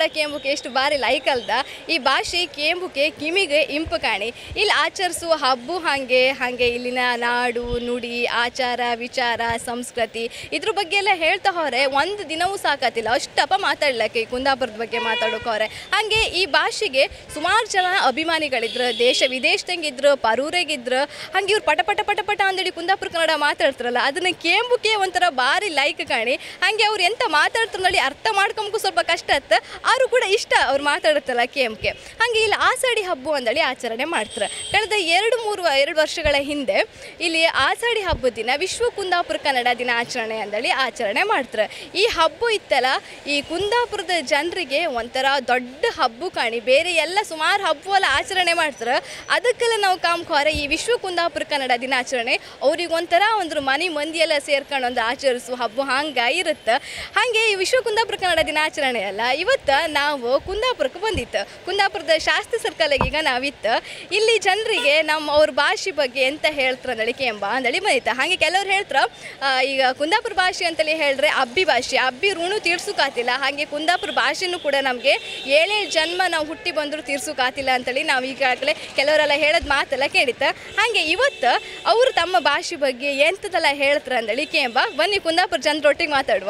ಕೇಂಬುಕೆ ಎಷ್ಟು ಬಾರಿ ಲೈಕ್ ಅಲ್ದ ಈ ಭಾಷೆ ಕೇಂಬುಕೆ ಕಿಮಿಗೆ ಇಂಪು ಕಾಣಿ ಇಲ್ಲಿ ಆಚರಿಸುವ ಹಬ್ಬ ಹಾಗೆ ಹಾಗೆ ಇಲ್ಲಿನ ನಾಡು ನುಡಿ ಆಚಾರ ವಿಚಾರ ಸಂಸ್ಕೃತಿ ಇದ್ರ ಬಗ್ಗೆ ಎಲ್ಲ ಹೇಳ್ತಾ ಹೋರೆ ಒಂದು ದಿನವೂ ಸಾಕತ್ತಿಲ್ಲ ಅಷ್ಟಪ್ಪ ಮಾತಾಡ್ಲಕ್ಕೆ ಈ ಕುಂದಾಪುರದ ಬಗ್ಗೆ ಮಾತಾಡೋಕೆ ಹೋರೆ ಹಾಗೆ ಈ ಭಾಷೆಗೆ ಸುಮಾರು ಜನ ಅಭಿಮಾನಿಗಳಿದ್ರು ದೇಶ ವಿದೇಶದಂಗಿದ್ರು ಪರೂರಾಗಿದ್ರು ಹಂಗೆ ಇವ್ರು ಪಟ ಪಟ ಪಟ ಪಟ ಅಂದೇಳಿ ಕುಂದಾಪುರ ಕನ್ನಡ ಮಾತಾಡ್ತಾರಲ್ಲ ಅದನ್ನ ಕೇಂಬುಕೆ ಒಂಥರ ಭಾರಿ ಲೈಕ್ ಕಾಣಿ ಹಾಗೆ ಅವ್ರು ಎಂತ ಮಾತಾಡ್ತಾರೆ ನೋಡಿ ಅರ್ಥ ಮಾಡ್ಕೊಂಬಕು ಸ್ವಲ್ಪ ಕಷ್ಟ ಆತ ಆದ್ರೂ ಕೂಡ ಇಷ್ಟ ಅವ್ರು ಮಾತಾಡುತ್ತಲ್ಲ ಕೇಂಬ್ಕೆ ಹಾಗೆ ಇಲ್ಲಿ ಆಷಾಢಿ ಹಬ್ಬ ಅಂದೇಳಿ ಆಚರಣೆ ಮಾಡ್ತಾರೆ ಕಳೆದ ಎರಡು ಮೂರು ಎರಡು ವರ್ಷಗಳ ಹಿಂದೆ ಇಲ್ಲಿ ಆಷಾಢಿ ಹಬ್ಬದ ದಿನ ವಿಶ್ವ ಕುಂದಾಪುರ ಕನ್ನಡ ದಿನಾಚರಣೆ ಅಂದೇಳಿ ಆಚರಣೆ ಮಾಡ್ತಾರೆ ಈ ಹಬ್ಬ ಇತ್ತಲ್ಲ ಈ ಕುಂದಾಪುರದ ಜನರಿಗೆ ಒಂಥರ ದೊಡ್ಡ ಹಬ್ಬ ಕಾಣಿ ಬೇರೆ ಎಲ್ಲ ಸುಮಾರು ಹಬ್ಬ ಎಲ್ಲ ಆಚರಣೆ ಮಾಡ್ತಾರೆ ಅದಕ್ಕೆಲ್ಲ ನಾವು ಕಾಮ್ಕೋರೆ ಈ ವಿಶ್ವ ಕುಂದಾಪುರ ಕನ್ನಡ ದಿನಾಚರಣೆ ಅವ್ರಿಗೆ ಒಂಥರ ಒಂದು ಮನೆ ಮಂದಿ ಎಲ್ಲ ಸೇರ್ಕೊಂಡು ಒಂದು ಆಚರಿಸುವ ಹಬ್ಬ ಹಂಗೆ ಇರುತ್ತೆ ಹಾಗೆ ಈ ವಿಶ್ವ ಕುಂದಾಪುರ ಕನ್ನಡ ದಿನಾಚರಣೆ ಅಲ್ಲ ಇವತ್ತು ನಾವು ಕುಂದಾಪುರಕ್ಕೆ ಬಂದಿತ್ತು ಕುಂದಾಪುರದ ಶಾಸ್ತ್ರಿ ಸರ್ಕಲ್ಗೆ ಈಗ ನಾವಿತ್ತು ಇಲ್ಲಿ ಜನರಿಗೆ ನಮ್ಮ ಅವ್ರ ಭಾಷೆ ಬಗ್ಗೆ ಎಂತ ಹೇಳ್ತಾರೆ ಅಂದಳಿ ಕೆಂಬ ಅಂದಳಿ ಬಂದಿತ್ತು ಹಾಗೆ ಕೆಲವ್ರು ಹೇಳ್ತಾರೆ ಆ, ಈಗ ಕುಂದಾಪುರ ಭಾಷೆ ಅಂತೇಳಿ ಹೇಳಿದ್ರೆ ಅಬ್ಬಿ ಭಾಷೆ ಅಬ್ಬಿ ಋಣು ತೀರ್ಸೋಕಾತಿಲ್ಲ ಹಾಗೆ ಕುಂದಾಪುರ ಭಾಷೆನೂ ಕೂಡ ನಮಗೆ ಏಳೇಳು ಜನ್ಮ ನಾವು ಹುಟ್ಟಿ ಬಂದರೂ ತೀರ್ಸೋಕಾತಿಲ್ಲ ಅಂತೇಳಿ ನಾವು ಈಗಾಗಲೇ ಕೆಲವರೆಲ್ಲ ಹೇಳೋದು ಮಾತೆಲ್ಲ ಕೇಳಿತ್ತ ಹಾಗೆ ಇವತ್ತು ಅವರು ತಮ್ಮ ಭಾಷೆ ಬಗ್ಗೆ ಎಂಥದೆಲ್ಲ ಹೇಳ್ತಾರೆ ಅಂದಳಿ ಕೇಂಬ ಬನ್ನಿ ಕುಂದಾಪುರ ಜನರೊಟ್ಟಿಗೆ ಮಾತಾಡುವ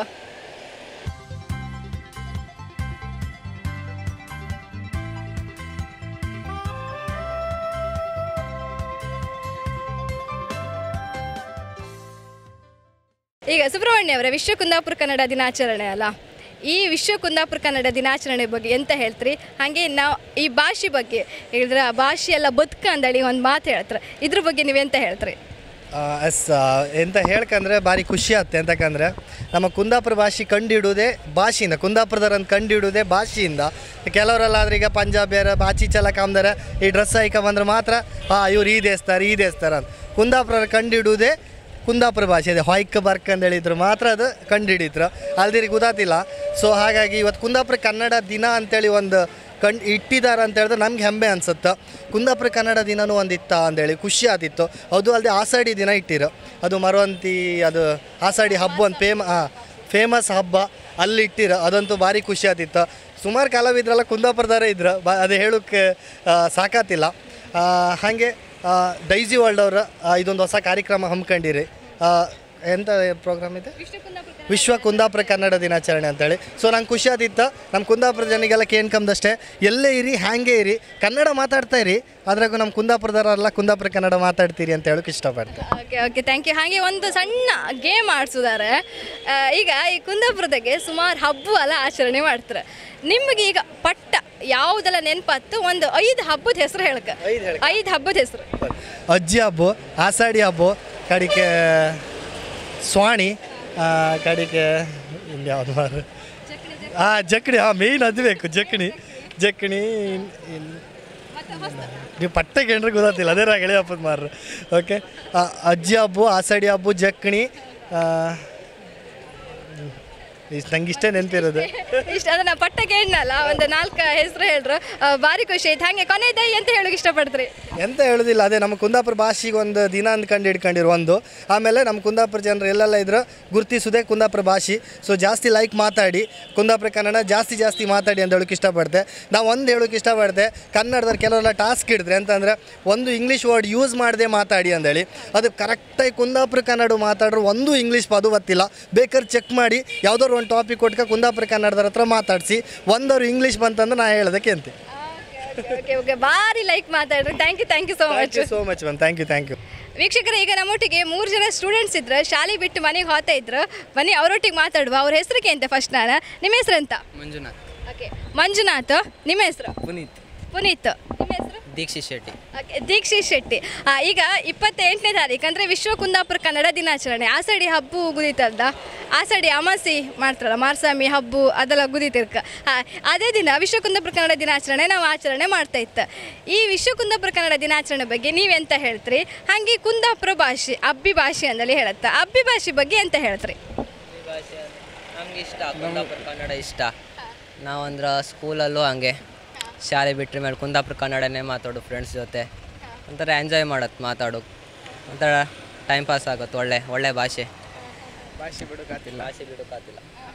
ಈಗ ಸುಬ್ರಹ್ಮಣ್ಯ ಅವರ ವಿಶ್ವ ಕುಂದಾಪುರ ಕನ್ನಡ ದಿನಾಚರಣೆ ಅಲ್ಲ ಈ ವಿಶ್ವ ಕುಂದಾಪುರ ಕನ್ನಡ ದಿನಾಚರಣೆ ಬಗ್ಗೆ ಎಂತ ಹೇಳ್ತೀರಿ ಹಾಗೆ ನಾವು ಈ ಭಾಷೆ ಬಗ್ಗೆ ಹೇಳಿದ್ರೆ ಆ ಭಾಷೆ ಎಲ್ಲ ಬದುಕ ಅಂದಳಿ ಒಂದು ಮಾತು ಹೇಳ್ತಾರೆ ಇದ್ರ ಬಗ್ಗೆ ನೀವೆಂತ ಹೇಳ್ತೀರಿ ಎಸ್ ಎಂತ ಹೇಳ್ಕಂದ್ರೆ ಭಾರಿ ಖುಷಿ ಆಗುತ್ತೆ ಎಂತಕಂದ್ರೆ ನಮ್ಮ ಕುಂದಾಪುರ ಭಾಷೆ ಕಂಡಿಡುವುದೇ ಭಾಷೆಯಿಂದ ಕುಂದಾಪುರದವ್ರನ್ನ ಕಂಡಿಡುವುದೇ ಭಾಷೆಯಿಂದ ಕೆಲವರೆಲ್ಲ ಈಗ ಪಂಜಾಬಿಯರ ಬಾಚಿಚೆಲ್ಲ ಕಾಮ್ದಾರ ಈ ಡ್ರೆಸ್ ಹಾಕ ಬಂದ್ರೆ ಮಾತ್ರ ಹಾಂ ಇವ್ರು ಈ ದೇಸ್ತಾರೆ ಈ ದೇಸ್ತಾರ ಅಂತ ಕುಂದಾಪುರ ಕಂಡಿಡುವುದೇ ಕುಂದಾಪುರ ಭಾಷೆ ಇದೆ ಹೊಯ್ಕ್ ಬರ್ಕ್ ಅಂತ ಹೇಳಿದ್ರು ಮಾತ್ರ ಅದು ಕಂಡುಹಿಡಿದ್ರು ಅಲ್ದಿರಿಗೆ ಗೊತ್ತಾತಿಲ್ಲ ಸೊ ಹಾಗಾಗಿ ಇವತ್ತು ಕುಂದಾಪುರ ಕನ್ನಡ ದಿನ ಅಂತೇಳಿ ಒಂದು ಕಂಡು ಇಟ್ಟಿದ್ದಾರೆ ಅಂತ ಹೇಳಿದ್ರೆ ನಮ್ಗೆ ಹೆಮ್ಮೆ ಅನ್ಸುತ್ತೆ ಕುಂದಾಪುರ ಕನ್ನಡ ದಿನನೂ ಒಂದು ಇತ್ತ ಅಂತೇಳಿ ಖುಷಿ ಆತಿತ್ತು ಅದು ಅಲ್ಲದೆ ಆಷಾಢಿ ದಿನ ಇಟ್ಟಿರು ಅದು ಮರವಂತಿ ಅದು ಆಷಾಢಿ ಹಬ್ಬ ಒಂದು ಫೇಮ ಹಾಂ ಫೇಮಸ್ ಹಬ್ಬ ಅಲ್ಲಿ ಇಟ್ಟಿರು ಅದಂತೂ ಭಾರಿ ಖುಷಿ ಆತಿತ್ತು ಸುಮಾರು ಕಲಾವಿದ್ರೆಲ್ಲ ಕುಂದಾಪುರದವರೇ ಇದ್ರು ಬ ಅದು ಹೇಳೋಕ್ಕೆ ಸಾಕಾತಿಲ್ಲ ಆ, ಹಾಗೆ ಆ, ಡೈಜಿ ವರ್ಲ್ಡ್ ಅವರ ಇದೊಂದು ಹೊಸ ಕಾರ್ಯಕ್ರಮ ಹಮ್ಮಿಕೊಂಡಿರಿ ಆ, ಎಂಥ ಪ್ರೋಗ್ರಾಮ್ ಇದೆ ವಿಶ್ವ ಕುಂದಾಪುರ ಕನ್ನಡ ದಿನಾಚರಣೆ ಅಂತೇಳಿ ಸೊ ನಂಗೆ ಖುಷಿ ಆದಿತ್ತು ನಮ್ಮ ಕುಂದಾಪುರ ಜನಿಗೆಲ್ಲ ಕೇಳ್ಕೊಂಬದಷ್ಟೇ ಎಲ್ಲೇ ಇರಿ ಹ್ಯಾಂಗೆ ಇರಿ ಕನ್ನಡ ಮಾತಾಡ್ತಾ ಇರಿ ಅದ್ರಾಗೂ ನಮ್ಮ ಕುಂದಾಪುರದವರೆಲ್ಲ ಕುಂದಾಪುರ ಕನ್ನಡ ಮಾತಾಡ್ತೀರಿ ಅಂತ ಹೇಳೋಕೆ ಇಷ್ಟಪಡ್ತೆ ಓಕೆ ಓಕೆ ಥ್ಯಾಂಕ್ ಯು ಹಾಗೆ ಒಂದು ಸಣ್ಣ ಗೇಮ್ ಆಡ್ಸಿದ್ದಾರೆ ಈಗ ಈ ಕುಂದಾಪುರದಾಗೆ ಸುಮಾರು ಹಬ್ಬ ಎಲ್ಲ ಆಚರಣೆ ಮಾಡ್ತಾರೆ ನಿಮಗೆ ಈಗ ಪಟ್ಟ ಯಾವುದೆಲ್ಲ ನೆನಪತ್ತು ಒಂದು ಐದು ಹಬ್ಬದ ಹೆಸರು ಹೇಳಕ್ಕೆ ಐದು ಹೇಳಕ್ಕೆ? ಐದು ಹಬ್ಬದ ಹೆಸರು ಅಜ್ಜಿ ಹಬ್ಬ ಆಷಾಢಿ ಹಬ್ಬ ಕಡಿಕೆ ಸ್ವಾಣಿ ಆ, ಕಡಿಕೆ ಇನ್ನು ಯಾವುದು ಮಾರು ಹಾಂ ಜಕ್ಣಿ ಹಾಂ ಮೇಯ್ನ್ ಅದು ಬೇಕು ಜಕ್ಣಿ ಜಕ್ಣಿ ಇನ್- ಇನ್- ನೀವು ಪಟ್ಟೆ ಕೇಂದ್ರ ಗೊತ್ತಾತಿಲ್ಲ ಅದೇ ರಾಗಳಿ ಹಬ್ಬದ ಮಾರ್ರು ಓಕೆ ಅಜ್ಜಿ ಹಬ್ಬ ಆಷಾಢಿ ಹಬ್ಬ ಜಕ್ಣಿ ಇಷ್ಟು ನಂಗೆ ಇಷ್ಟೇ ನೆನಪಿರೋದು ಇಷ್ಟ ಅದನ್ನ ಪಟ್ಟ ಕೇಳಲ್ಲ ಒಂದು ನಾಲ್ಕು ಹೆಸರು ಹೇಳ್ರು ಆ, ಭಾರಿ ಖುಷಿ ಆಯ್ತು ಹಾಗೆ ಕೊನೆಯದೇ ಅಂತ ಹೇಳೋಕೆ ಇಷ್ಟಪಡ್ತೀರಿ ಎಂತ ಹೇಳೋದಿಲ್ಲ ಅದೇ ನಮ್ಮ ಕುಂದಾಪುರ ಭಾಷೆಗೆ ಒಂದು ದಿನ ಅಂದ್ಕೊಂಡು ಹಿಡ್ಕೊಂಡಿರೋ ಒಂದು ಆಮೇಲೆ ನಮ್ಮ ಕುಂದಾಪುರ ಜನರು ಎಲ್ಲೆಲ್ಲ ಇದ್ರು ಗುರುತಿಸೋದೇ ಕುಂದಾಪುರ ಭಾಷೆ ಸೊ ಜಾಸ್ತಿ ಲೈಕ್ ಮಾತಾಡಿ ಕುಂದಾಪುರ ಕನ್ನಡ ಜಾಸ್ತಿ ಜಾಸ್ತಿ ಮಾತಾಡಿ ಅಂತ ಹೇಳೋಕೆ ಇಷ್ಟಪಡ್ತೆ ನಾವು ಒಂದು ಹೇಳೋಕೆ ಇಷ್ಟಪಡ್ತೆ ಕನ್ನಡದವ್ರು ಕೆಲವೆಲ್ಲ ಟಾಸ್ಕ್ ಹಿಡಿದ್ರೆ ಅಂತಂದರೆ ಒಂದು ಇಂಗ್ಲೀಷ್ ವರ್ಡ್ ಯೂಸ್ ಮಾಡದೆ ಮಾತಾಡಿ ಅಂದೇಳಿ ಅದು ಕರೆಕ್ಟಾಗಿ ಕುಂದಾಪುರ ಕನ್ನಡ ಮಾತಾಡ್ರು ಒಂದು ಇಂಗ್ಲೀಷ್ ಪದ ಗೊತ್ತಿಲ್ಲ ಬೇಕಾದ್ರೆ ಚೆಕ್ ಮಾಡಿ ಯಾವ್ದಾದ್ರು ಒಂದು ಟಾಪಿಕ್ ಕೊಟ್ಕ ಕುಂದಾಪುರ ಕನ್ನಡದವ್ರ ಹತ್ರ ಮಾತಾಡಿಸಿ ಒಂದವ್ರು ಇಂಗ್ಲೀಷ್ ಬಂತಂದ್ರೆ ನಾ ಹೇಳೋದಕ್ಕೆ ಅಂತೆ ಓಕೆ ಓಕೆ ಭಾರಿ ಲೈಕ್ ಮಾತಾಡ್ರಿ thank you thank you so thank much you so much ma'am thank you thank you ವೀಕ್ಷಕರೇ ಈಗ ನಮ್ಮೊಟ್ಟಿಗೆ ಮೂರು ಜನ ಸ್ಟೂಡೆಂಟ್ಸ್ ಇದ್ರು ಶಾಲೆ ಬಿಟ್ಟು ಮನೆಗೆ ಹೋಗ್ತಾ ಇದ್ರು ಬನ್ನಿ ಅವರೊಟ್ಟಿಗೆ ಮಾತಾಡುವ ಅವ್ರ ಹೆಸರಿಗೆ ಅಂತ ಫಸ್ಟ್ ನಾನು ನಿಮ್ಮ ಹೆಸರು ಅಂತ ಮಂಜುನಾಥ್ ಓಕೆ ಮಂಜುನಾಥ್ ನಿಮ್ಮ ಹೆಸರು ಪುನೀತ್ ಪುನೀತ್ ನಿಮ್ಮ ಹೆಸರು ದೀಕ್ಷಿತ್ ಶೆಟ್ಟಿ ಓಕೆ ದೀಕ್ಷಿತ್ ಶೆಟ್ಟಿ ಆ, ಈಗ ಇಪ್ಪತ್ತೆಂಟನೇ ತಾರೀಕು ಅಂದರೆ ವಿಶ್ವ ಕುಂದಾಪುರ ಕನ್ನಡ ದಿನಾಚರಣೆ ಆಷಾಢಿ ಹಬ್ಬ ಗುದಿತಲ್ದ ಆಷಾಢಿ ಅಮಾಸಿ ಮಾಡ್ತಾರಲ್ಲ ಮಾರ್ಸಾಮಿ ಹಬ್ಬ ಅದೆಲ್ಲ ಗುದಿತಿರ್ಕ ಹಾಂ ಅದೇ ದಿನ ವಿಶ್ವ ಕುಂದಾಪುರ ಕನ್ನಡ ದಿನಾಚರಣೆ ನಾವು ಆಚರಣೆ ಮಾಡ್ತಾ ಇತ್ತು ಈ ವಿಶ್ವ ಕುಂದಾಪುರ ಕನ್ನಡ ದಿನಾಚರಣೆ ಬಗ್ಗೆ ನೀವೆಂತ ಹೇಳ್ತೀರಿ ಹಾಗೆ ಕುಂದಾಪುರ ಭಾಷೆ ಅಬ್ಬಿ ಭಾಷೆ ಅಂದಲ್ಲಿ ಹೇಳುತ್ತೆ ಅಬ್ಬಿ ಭಾಷೆ ಬಗ್ಗೆ ಎಂತ ಹೇಳ್ತೀರಿ ಭಾಷೆ ನಮ್ಗೆ ಇಷ್ಟ ಕುಂದಾಪುರ ಕನ್ನಡ ಇಷ್ಟ ನಾವಂದ್ರೆ ಸ್ಕೂಲಲ್ಲೂ ಹಂಗೆ ಶಾಲೆ ಬಿಟ್ಟರೆ ಮೇಲೆ ಕುಂದಾಪುರ ಕನ್ನಡನೇ ಮಾತಾಡು ಫ್ರೆಂಡ್ಸ್ ಜೊತೆ ಒಂಥರ ಎಂಜಾಯ್ ಮಾಡತ್ತೆ ಮಾತಾಡು ಒಂಥರ ಟೈಮ್ ಪಾಸ್ ಆಗುತ್ತೆ ಒಳ್ಳೆ ಒಳ್ಳೆ ಭಾಷೆ ಭಾಷೆ ಬಿಡೋಕ್ಕಾತಿಲ್ಲ ಭಾಷೆ ಬಿಡೋಕ್ಕಾತಿಲ್ಲ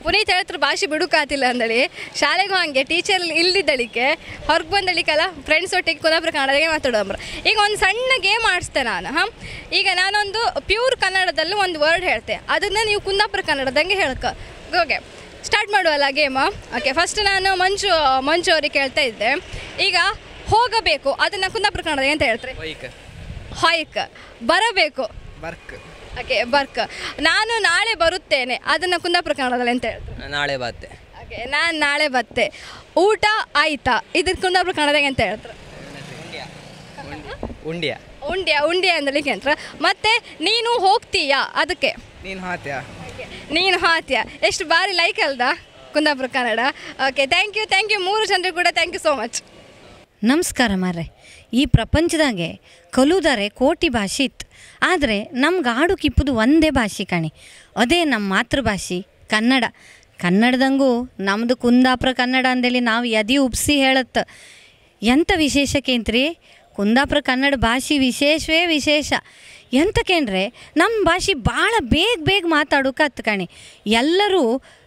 ಪುನೀತ್ ಹೇಳ್ತಾರೆ ಭಾಷೆ ಬಿಡುಕಾತಿಲ್ಲ ಅಂದಳಿ ಶಾಲೆಗೂ ಹಂಗೆ ಟೀಚರ್ ಇಲ್ದಿದ್ದಳಿಕೆ ಹೊರಗೆ ಬಂದಳಿಕಲ್ಲ ಫ್ರೆಂಡ್ಸ್ ಒಟ್ಟಿಗೆ ಕುಂದಾಪುರ ಕನ್ನಡದಾಗೆ ಮಾತಾಡೋಮ್ರ ಈಗ ಒಂದು ಸಣ್ಣ ಗೇಮ್ ಆಡಿಸ್ತೆ ನಾನು ಹಾಂ ಈಗ ನಾನೊಂದು ಪ್ಯೂರ್ ಕನ್ನಡದಲ್ಲಿ ಒಂದು ವರ್ಡ್ ಹೇಳ್ತೆ ಅದನ್ನು ನೀವು ಕುಂದಾಪುರ ಕನ್ನಡದಂಗೆ ಹೇಳ್ಕ ಓಕೆ ಸ್ಟಾರ್ಟ್ ಮಾಡುವಲ್ಲ ಗೇಮು ಓಕೆ ಫಸ್ಟ್ ನಾನು ಮಂಜು ಮಂಜು ಅವ್ರಿಗೆ ಕೇಳ್ತಾ ಇದ್ದೆ ಈಗ ಹೋಗಬೇಕು ಅದನ್ನು ಕುಂದಾಪುರ ಕನ್ನಡದಾಗೆ ಅಂತ ಹೇಳ್ತಾರೆ ಬೈಕ್ ಹಾಯ್ಕ್ ಬರಬೇಕು ಬರ್ಕ್ ಓಕೆ ಬರ್ಕ್ ನಾನು ನಾಳೆ ಬರುತ್ತೇನೆ ಅದನ್ನು ಕುಂದಾಪುರ ಕನ್ನಡದಲ್ಲಿ ಅಂತ ಹೇಳ್ತಾರೆ ನಾಳೆ ಬಾತೆ ಓಕೆ ನಾನು ನಾಳೆ ಬತ್ತೆ ಊಟ ಆಯ್ತಾ ಇದ್ರ ಕುಂದಾಪುರ ಕನ್ನಡದಾಗ ಅಂತ ಹೇಳ್ತಾರೆ ಉಂಡಿಯ ಉಂಡ್ಯ ಉಂಡ್ಯ ಅಂದಲಿಕ್ಕೆ ಅಂತ ಮತ್ತೆ ನೀನು ಹೋಗ್ತೀಯಾ ಅದಕ್ಕೆ ನೀನು ಹಾತ್ಯಾ ನೀನು ಹಾತ್ಯ ಎಷ್ಟು ಬಾರಿ ಲೈಕ್ ಅಲ್ದ Kundapura Kannada okay thank you thank you ಮೂರು ಜನರಿಗೆ ಕೂಡ ಥ್ಯಾಂಕ್ ಯು ಸೋ ಮಚ್ ನಮಸ್ಕಾರ ಮಾರ್ರೆ ಈ ಪ್ರಪಂಚದಾಗೆ ಕಲುದರೆ ಕೋಟಿ ಭಾಷೆ ಇತ್ತು ಆದರೆ ನಮ್ಗೆ ಆಡು ಕಿಪ್ಪುದು ಒಂದೇ ಭಾಷೆ ಕಾಣಿ ಅದೇ ನಮ್ಮ ಮಾತೃಭಾಷೆ ಕನ್ನಡ ಕನ್ನಡದಂಗೂ ನಮ್ಮದು ಕುಂದಾಪುರ ಕನ್ನಡ ಅಂದೇಳಿ ನಾವು ಎದಿ ಉಪ್ಸಿ ಹೇಳತ್ತ ಎಂಥ ವಿಶೇಷಕ್ಕೇಂತ್ರಿ ಕುಂದಾಪುರ ಕನ್ನಡ ಭಾಷೆ ವಿಶೇಷವೇ ವಿಶೇಷ ಎಂತಕೇಂದ್ರೆ ನಮ್ಮ ಭಾಷೆ ಭಾಳ ಬೇಗ ಬೇಗ ಮಾತಾಡೋಕತ್ತು ಕಾಣಿ ಎಲ್ಲರೂ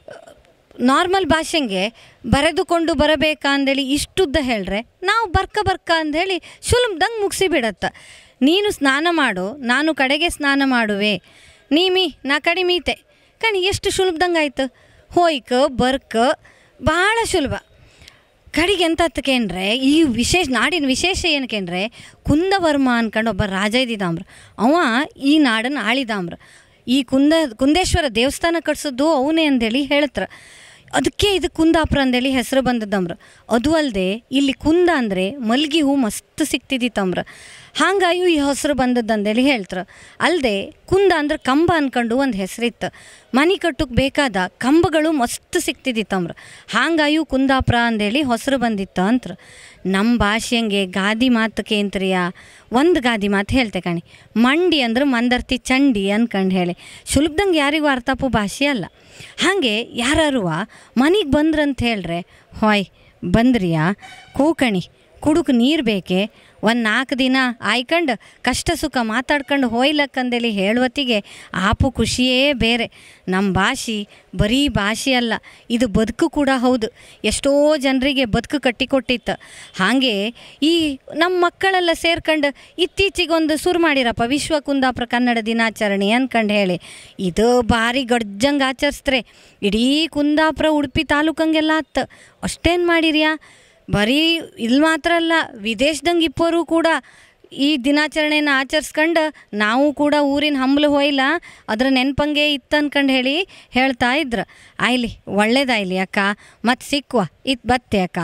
ನಾರ್ಮಲ್ ಭಾಷೆಗೆ ಬರೆದುಕೊಂಡು ಬರಬೇಕಾ ಅಂದೇಳಿ ಇಷ್ಟುದ್ದ ಹೇಳ್ರೆ ನಾವು ಬರ್ಕ ಬರ್ಕ ಅಂದೇಳಿ ಸುಲಭದಂಗೆ ಮುಗಿಸಿ ಬಿಡತ್ತ ನೀನು ಸ್ನಾನ ಮಾಡು ನಾನು ಕಡೆಗೆ ಸ್ನಾನ ಮಾಡುವೆ ನೀಮಿ ನಾ ಕಡಿಮೀತೆ ಕಣಿ ಎಷ್ಟು ಸುಲಭದಂಗೆ ಆಯ್ತು ಹೋಯ್ಕ ಬರ್ಕ ಭಾಳ ಸುಲಭ ಕಡೆಗೆ ಎಂತ ಕೇಂದ್ರೆ ಈ ವಿಶೇಷ ನಾಡಿನ ವಿಶೇಷ ಏನು ಕೇಂದ್ರೆ ಕುಂದವರ್ಮ ಅನ್ಕೊಂಡು ಒಬ್ಬ ರಾಜ ಇದ್ದಿದ್ದಾಮ್ರ ಅವ ಈ ನಾಡನ್ನು ಆಳಿದಾಮ್ರ ಈ ಕುಂದ ಕುಂದೇಶ್ವರ ದೇವಸ್ಥಾನ ಕಟ್ಸೋದು ಅವನೇ ಅಂದೇಳಿ ಹೇಳ್ತಾರೆ ಅದಕ್ಕೆ ಇದು ಕುಂದಾಪುರ ಅಂದೇಳಿ ಹೆಸರು ಬಂದದ್ದಮ್ರ ಅದು ಅಲ್ಲದೆ ಇಲ್ಲಿ ಕುಂದ ಅಂದರೆ ಮಲ್ಗಿ ಹೂ ಮಸ್ತ್ ಸಿಕ್ತಿದ್ದಿತ್ತಮ್ರ ಹಾಗಾಗಿ ಈ ಹೆಸರು ಬಂದದ್ದು ಅಂದೇಳಿ ಹೇಳ್ತಾರೆ ಅಲ್ಲದೆ ಕುಂದ ಅಂದ್ರೆ ಕಂಬ ಅನ್ಕೊಂಡು ಒಂದು ಹೆಸರಿತ್ತು ಮನೆ ಕಟ್ಟಕ್ಕೆ ಬೇಕಾದ ಕಂಬಗಳು ಮಸ್ತ್ ಸಿಕ್ತಿದ್ದಿತ್ತಮ್ರ ಹಾಂಗಾಯು ಕುಂದಾಪುರ ಅಂದೇಳಿ ಹೆಸರು ಬಂದಿತ್ತು ಅಂತ್ರ ನಮ್ಮ ಭಾಷೆಯಂಗೆ ಗಾದಿ ಮಾತಕ್ಕೆ ಅಂತ್ರಿಯ ಒಂದು ಗಾದಿ ಮಾತು ಹೇಳ್ತೆ ಕಣಿ ಮಂಡಿ ಅಂದ್ರೆ ಮಂದರ್ತಿ ಚಂಡಿ ಅನ್ಕಂಡು ಹೇಳಿ ಸುಲಭದಂಗೆ ಯಾರಿಗೂ ಅರ್ಥಪು ಭಾಷೆ ಅಲ್ಲ ಹಾಗೆ ಯಾರು ಮನೆಗೆ ಬಂದ್ರಂತ ಹೇಳ್ರೆ ಹೊಯ್ ಬಂದ್ರಿಯಾ ಕೂಕಣಿ ಕುಡುಕು ನೀರು ಬೇಕೆ ಒಂದು ನಾಲ್ಕು ದಿನ ಆಯ್ಕಂಡು ಕಷ್ಟ ಸುಖ ಮಾತಾಡ್ಕೊಂಡು ಹೋಯ್ಲಕ್ಕಂದೇಳಿ ಹೇಳುವತ್ತಿಗೆ ಆಪು ಖುಷಿಯೇ ಬೇರೆ ನಮ್ಮ ಭಾಷೆ ಬರೀ ಭಾಷೆ ಅಲ್ಲ ಇದು ಬದುಕು ಕೂಡ ಹೌದು ಎಷ್ಟೋ ಜನರಿಗೆ ಬದುಕು ಕಟ್ಟಿಕೊಟ್ಟಿತ್ತು ಹಾಗೆ ಈ ನಮ್ಮ ಮಕ್ಕಳೆಲ್ಲ ಸೇರ್ಕೊಂಡು ಇತ್ತೀಚೆಗೊಂದು ಶುರು ಮಾಡಿರಪ್ಪ ವಿಶ್ವ ಕುಂದಾಪುರ ಕನ್ನಡ ದಿನಾಚರಣೆ ಅನ್ಕಂಡು ಹೇಳಿ ಇದು ಭಾರಿ ಗಡ್ಜಂಗೆ ಆಚರಿಸ್ತಾರೆ ಇಡೀ ಕುಂದಾಪುರ ಉಡುಪಿ ತಾಲೂಕಂಗೆಲ್ಲ ಆತ್ ಅಷ್ಟೇನು ಮಾಡಿರ್ಯಾ ಬರೀ ಇಲ್ಲಿ ಮಾತ್ರ ಅಲ್ಲ ವಿದೇಶದಂಗೆ ಇಪ್ಪರು ಕೂಡ ಈ ದಿನಾಚರಣೆನ ಆಚರಿಸ್ಕೊಂಡು ನಾವು ಕೂಡ ಊರಿನ ಹಂಬಲು ಹೋಯ್ಲ ಅದ್ರ ನೆನ್ಪಂಗೆ ಇತ್ತು ಅನ್ಕಂಡು ಹೇಳಿ ಹೇಳ್ತಾ ಇದ್ರು ಆಯ್ಲಿ ಒಳ್ಳೇದಾಯ್ಲಿ ಅಕ್ಕ ಮತ್ತು ಸಿಕ್ಕುವ ಇತ್ತು ಬತ್ತೆ ಅಕ್ಕ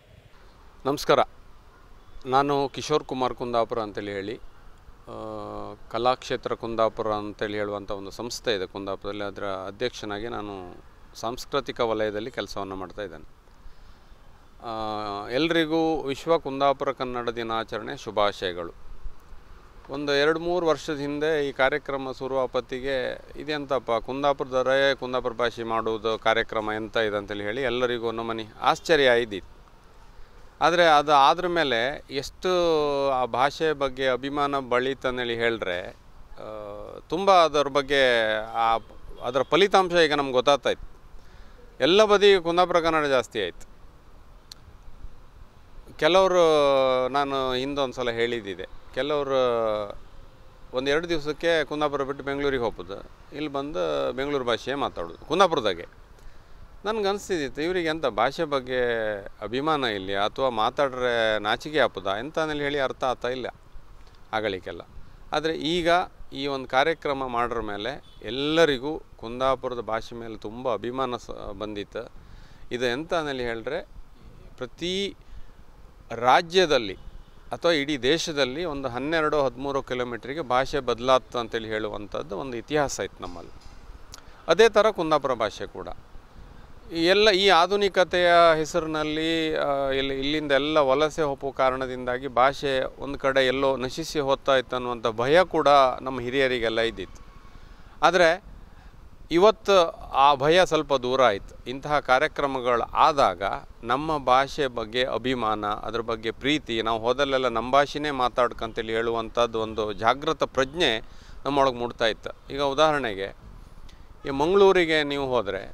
ನಮಸ್ಕಾರ ನಾನು ಕಿಶೋರ್ ಕುಮಾರ್ ಕುಂದಾಪುರ ಅಂತೇಳಿ ಹೇಳಿ ಆ, ಕಲಾಕ್ಷೇತ್ರ ಕುಂದಾಪುರ ಅಂತೇಳಿ ಹೇಳುವಂಥ ಒಂದು ಸಂಸ್ಥೆ ಇದೆ ಕುಂದಾಪುರದಲ್ಲಿ ಅದರ ಅಧ್ಯಕ್ಷನಾಗಿ ನಾನು ಸಾಂಸ್ಕೃತಿಕ ವಲಯದಲ್ಲಿ ಕೆಲಸವನ್ನು ಮಾಡ್ತಾ ಇದ್ದೇನೆ ಆ, ಎಲ್ರಿಗೂ ವಿಶ್ವ ಕುಂದಾಪುರ ಕನ್ನಡ ದಿನಾಚರಣೆ ಶುಭಾಶಯಗಳು ಒಂದು ಎರಡು ಮೂರು ವರ್ಷದ ಹಿಂದೆ ಈ ಕಾರ್ಯಕ್ರಮ ಶುರುವಾಪತ್ತಿಗೆ ಇದೆಂತಪ್ಪ ಕುಂದಾಪುರದವರೇ ಕುಂದಾಪುರ ಭಾಷೆ ಮಾಡುವುದು ಕಾರ್ಯಕ್ರಮ ಎಂತ ಇದೆ ಅಂತೇಳಿ ಹೇಳಿ ಎಲ್ಲರಿಗೂ ನಮ್ಮನೆ ಆಶ್ಚರ್ಯ ಆಯ್ದಿತ್ತು ಆದರೆ ಅದು ಆದ್ರ ಮೇಲೆ ಎಷ್ಟು ಆ ಭಾಷೆ ಬಗ್ಗೆ ಅಭಿಮಾನ ಬಳಿತಂದೇಳಿ ಹೇಳಿದ್ರೆ ತುಂಬ ಅದರ ಬಗ್ಗೆ ಆ ಅದರ ಫಲಿತಾಂಶ ಈಗ ನಮ್ಗೆ ಗೊತ್ತಾಗ್ತಾಯಿತ್ತು ಎಲ್ಲ ಬದಿ ಕುಂದಾಪುರ ಕನ್ನಡ ಜಾಸ್ತಿ ಆಯಿತು ಕೆಲವರು ನಾನು ಹಿಂದೊಂದು ಸಲ ಹೇಳಿದ್ದಿದೆ ಕೆಲವರು ಒಂದು ಎರಡು ದಿವಸಕ್ಕೆ ಕುಂದಾಪುರ ಬಿಟ್ಟು ಬೆಂಗಳೂರಿಗೆ ಹೋಗ್ಬೋದು ಇಲ್ಲಿ ಬಂದು ಬೆಂಗಳೂರು ಭಾಷೆ ಮಾತಾಡೋದು ಕುಂದಾಪುರದಾಗೆ ನನಗೆ ಅನಿಸ್ತಿದ್ದಿತ್ತು ಇವರಿಗೆ ಎಂತ ಭಾಷೆ ಬಗ್ಗೆ ಅಭಿಮಾನ ಇಲ್ಲಿ ಅಥವಾ ಮಾತಾಡ್ರೆ ನಾಚಿಕೆ ಆಪದ ಎಂತ ಅಂದೇಳಿ ಹೇಳಿ ಅರ್ಥ ಆಗ್ತಾ ಇಲ್ಲ ಆಗಲಿಕ್ಕೆಲ್ಲ ಆದರೆ ಈಗ ಈ ಒಂದು ಕಾರ್ಯಕ್ರಮ ಮಾಡ್ರ ಮೇಲೆ ಎಲ್ಲರಿಗೂ ಕುಂದಾಪುರದ ಭಾಷೆ ಮೇಲೆ ತುಂಬ ಅಭಿಮಾನ ಸ ಬಂದಿತ್ತು ಇದು ಎಂತ ಅಂದೇಳಿ ಹೇಳಿದ್ರೆ ಪ್ರತಿ ರಾಜ್ಯದಲ್ಲಿ ಅಥವಾ ಇಡೀ ದೇಶದಲ್ಲಿ ಒಂದು ಹನ್ನೆರಡು ಹದಿಮೂರು ಕಿಲೋಮೀಟ್ರಿಗೆ ಭಾಷೆ ಬದಲಾತ್ ಅಂತೇಳಿ ಹೇಳುವಂಥದ್ದು ಒಂದು ಇತಿಹಾಸ ಇತ್ತು ನಮ್ಮಲ್ಲಿ ಅದೇ ಥರ ಕುಂದಾಪುರ ಭಾಷೆ ಕೂಡ ಈ ಎಲ್ಲ ಈ ಆಧುನಿಕತೆಯ ಹೆಸರಿನಲ್ಲಿ ಆ, ಇಲ್ಲಿ ಇಲ್ಲಿಂದ ಎಲ್ಲ ವಲಸೆ ಹೋಗುವ ಕಾರಣದಿಂದಾಗಿ ಭಾಷೆ ಒಂದು ಕಡೆ ಎಲ್ಲೋ ನಶಿಸಿ ಹೋಗ್ತಾ ಇತ್ತು ಅನ್ನುವಂಥ ಭಯ ಕೂಡ ನಮ್ಮ ಹಿರಿಯರಿಗೆಲ್ಲ ಇದ್ದಿತ್ತು ಆದರೆ ಇವತ್ತು ಆ ಭಯ ಸ್ವಲ್ಪ ದೂರ ಆಯಿತು ಇಂತಹ ಕಾರ್ಯಕ್ರಮಗಳು ಆದಾಗ ನಮ್ಮ ಭಾಷೆ ಬಗ್ಗೆ ಅಭಿಮಾನ ಅದ್ರ ಬಗ್ಗೆ ಪ್ರೀತಿ ನಾವು ಹೋದಲ್ಲೆಲ್ಲ ನಮ್ಮ ಭಾಷೆನೇ ಮಾತಾಡ್ಕಂತೇಳಿ ಹೇಳುವಂಥದ್ದು ಒಂದು ಜಾಗೃತ ಪ್ರಜ್ಞೆ ನಮ್ಮೊಳಗೆ ಮೂಡ್ತಾ ಇತ್ತು ಈಗ ಉದಾಹರಣೆಗೆ ಈ ಮಂಗಳೂರಿಗೆ ನೀವು ಹೋದರೆ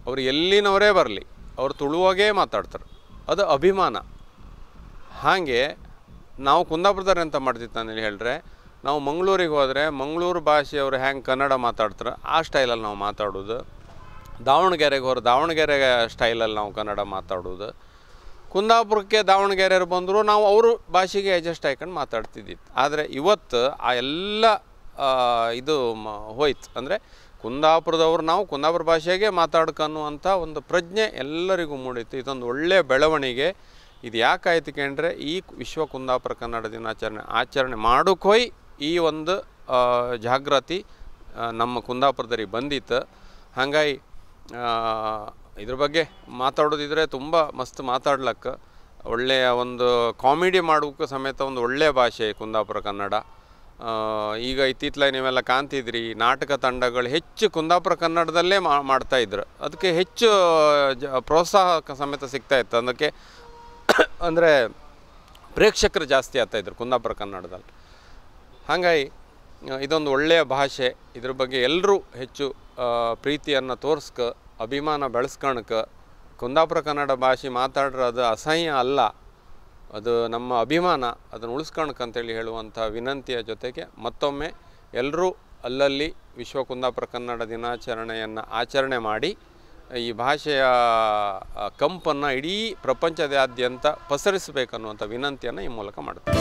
ಅವರು ಎಲ್ಲಿನವರೇ ಬರಲಿ ಅವರು ತುಳುವಾಗೇ ಮಾತಾಡ್ತಾರೆ ಅದು ಅಭಿಮಾನ ಹಾಗೆ ನಾವು ಕುಂದಾಪುರದವ್ರು ಎಂತ ಮಾಡ್ತಿತ್ತು ಅಂತೇಳಿ ಹೇಳಿದ್ರೆ ನಾವು ಮಂಗಳೂರಿಗೆ ಹೋದರೆ ಮಂಗಳೂರು ಭಾಷೆಯವರು ಹೆಂಗೆ ಕನ್ನಡ ಮಾತಾಡ್ತಾರೆ ಆ ಸ್ಟೈಲಲ್ಲಿ ನಾವು ಮಾತಾಡೋದು ದಾವಣಗೆರೆಗೆ ಹೋದ್ರೆ ದಾವಣಗೆರೆ ಸ್ಟೈಲಲ್ಲಿ ನಾವು ಕನ್ನಡ ಮಾತಾಡೋದು ಕುಂದಾಪುರಕ್ಕೆ ದಾವಣಗೆರೆಯವರು ಬಂದರು ನಾವು ಅವ್ರ ಭಾಷೆಗೆ ಅಡ್ಜಸ್ಟ್ ಆಯ್ಕೊಂಡು ಮಾತಾಡ್ತಿದ್ದಿತ್ತು ಆದರೆ ಇವತ್ತು ಆ ಎಲ್ಲ ಆ, ಇದು ಮ ಹೋಯ್ತು ಅಂದರೆ ಕುಂದಾಪುರದವ್ರು ನಾವು ಕುಂದಾಪುರ ಭಾಷೆಗೆ ಮಾತಾಡ್ಕನ್ನುವಂಥ ಒಂದು ಪ್ರಜ್ಞೆ ಎಲ್ಲರಿಗೂ ಮೂಡಿತ್ತು ಇದೊಂದು ಒಳ್ಳೆಯ ಬೆಳವಣಿಗೆ ಇದು ಯಾಕಾಯ್ತು ಕೇಂದ್ರೆ ಈ ವಿಶ್ವ ಕುಂದಾಪುರ ಕನ್ನಡ ದಿನಾಚರಣೆ ಆಚರಣೆ ಮಾಡೋಕ್ಕೋಯ್ ಈ ಒಂದು ಆ, ಜಾಗೃತಿ ಆ, ನಮ್ಮ ಕುಂದಾಪುರದರಿಗೆ ಬಂದಿತ್ತು ಹಾಗಾಗಿ ಆ, ಇದ್ರ ಬಗ್ಗೆ ಮಾತಾಡೋದಿದ್ರೆ ತುಂಬ ಮಸ್ತ್ ಮಾತಾಡ್ಲಕ್ಕ ಒಳ್ಳೆಯ ಒಂದು ಕಾಮಿಡಿ ಮಾಡೋಕ್ಕೂ ಸಮೇತ ಒಂದು ಒಳ್ಳೆಯ ಭಾಷೆ ಕುಂದಾಪುರ ಕನ್ನಡ ಆ, ಈಗ ಇತ್ತಿತ್ತಲಾಗಿ ನೀವೆಲ್ಲ ಕಾಣ್ತಿದ್ರಿ ನಾಟಕ ತಂಡಗಳು ಹೆಚ್ಚು ಕುಂದಾಪುರ ಕನ್ನಡದಲ್ಲೇ ಮಾ ಮಾಡ್ತಾ ಇದ್ರು ಅದಕ್ಕೆ ಹೆಚ್ಚು ಜ ಪ್ರೋತ್ಸಾಹ ಕ- ಸಮೇತ ಸಿಗ್ತಾ ಇತ್ತು ಅದಕ್ಕೆ ಅಂದರೆ ಪ್ರೇಕ್ಷಕರು ಜಾಸ್ತಿ ಆಗ್ತಾಯಿದ್ರು ಕುಂದಾಪುರ ಕನ್ನಡದಲ್ಲಿ ಹಾಗಾಗಿ ಆ, ಇದೊಂದು ಒಳ್ಳೆಯ ಭಾಷೆ ಇದ್ರ ಬಗ್ಗೆ ಎಲ್ಲರೂ ಹೆಚ್ಚು ಪ್ರೀತಿಯನ್ನು ತೋರ್ಸ್ಕ ಅಭಿಮಾನ ಬೆಳೆಸ್ಕಣಕ ಕುಂದಾಪುರ ಕನ್ನಡ ಭಾಷೆ ಮಾತಾಡ್ರೆ ಅದು ಅಸಹ್ಯ ಅಲ್ಲ ಅದು ನಮ್ಮ ಅಭಿಮಾನ ಅದನ್ನು ಉಳಿಸ್ಕಣಕ್ ಅಂತೇಳಿ ಹೇಳುವಂಥ ವಿನಂತಿಯ ಜೊತೆಗೆ ಮತ್ತೊಮ್ಮೆ ಎಲ್ಲರೂ ಅಲ್ಲಲ್ಲಿ ವಿಶ್ವ ಕುಂದಾಪುರ ಕನ್ನಡ ದಿನಾಚರಣೆಯನ್ನು ಆಚರಣೆ ಮಾಡಿ ಈ ಭಾಷೆಯ ಕಂಪನ್ನು ಇಡೀ ಪ್ರಪಂಚದಾದ್ಯಂತ ಪಸರಿಸಬೇಕನ್ನುವಂಥ ವಿನಂತಿಯನ್ನು ಈ ಮೂಲಕ ಮಾಡ್ತೀನಿ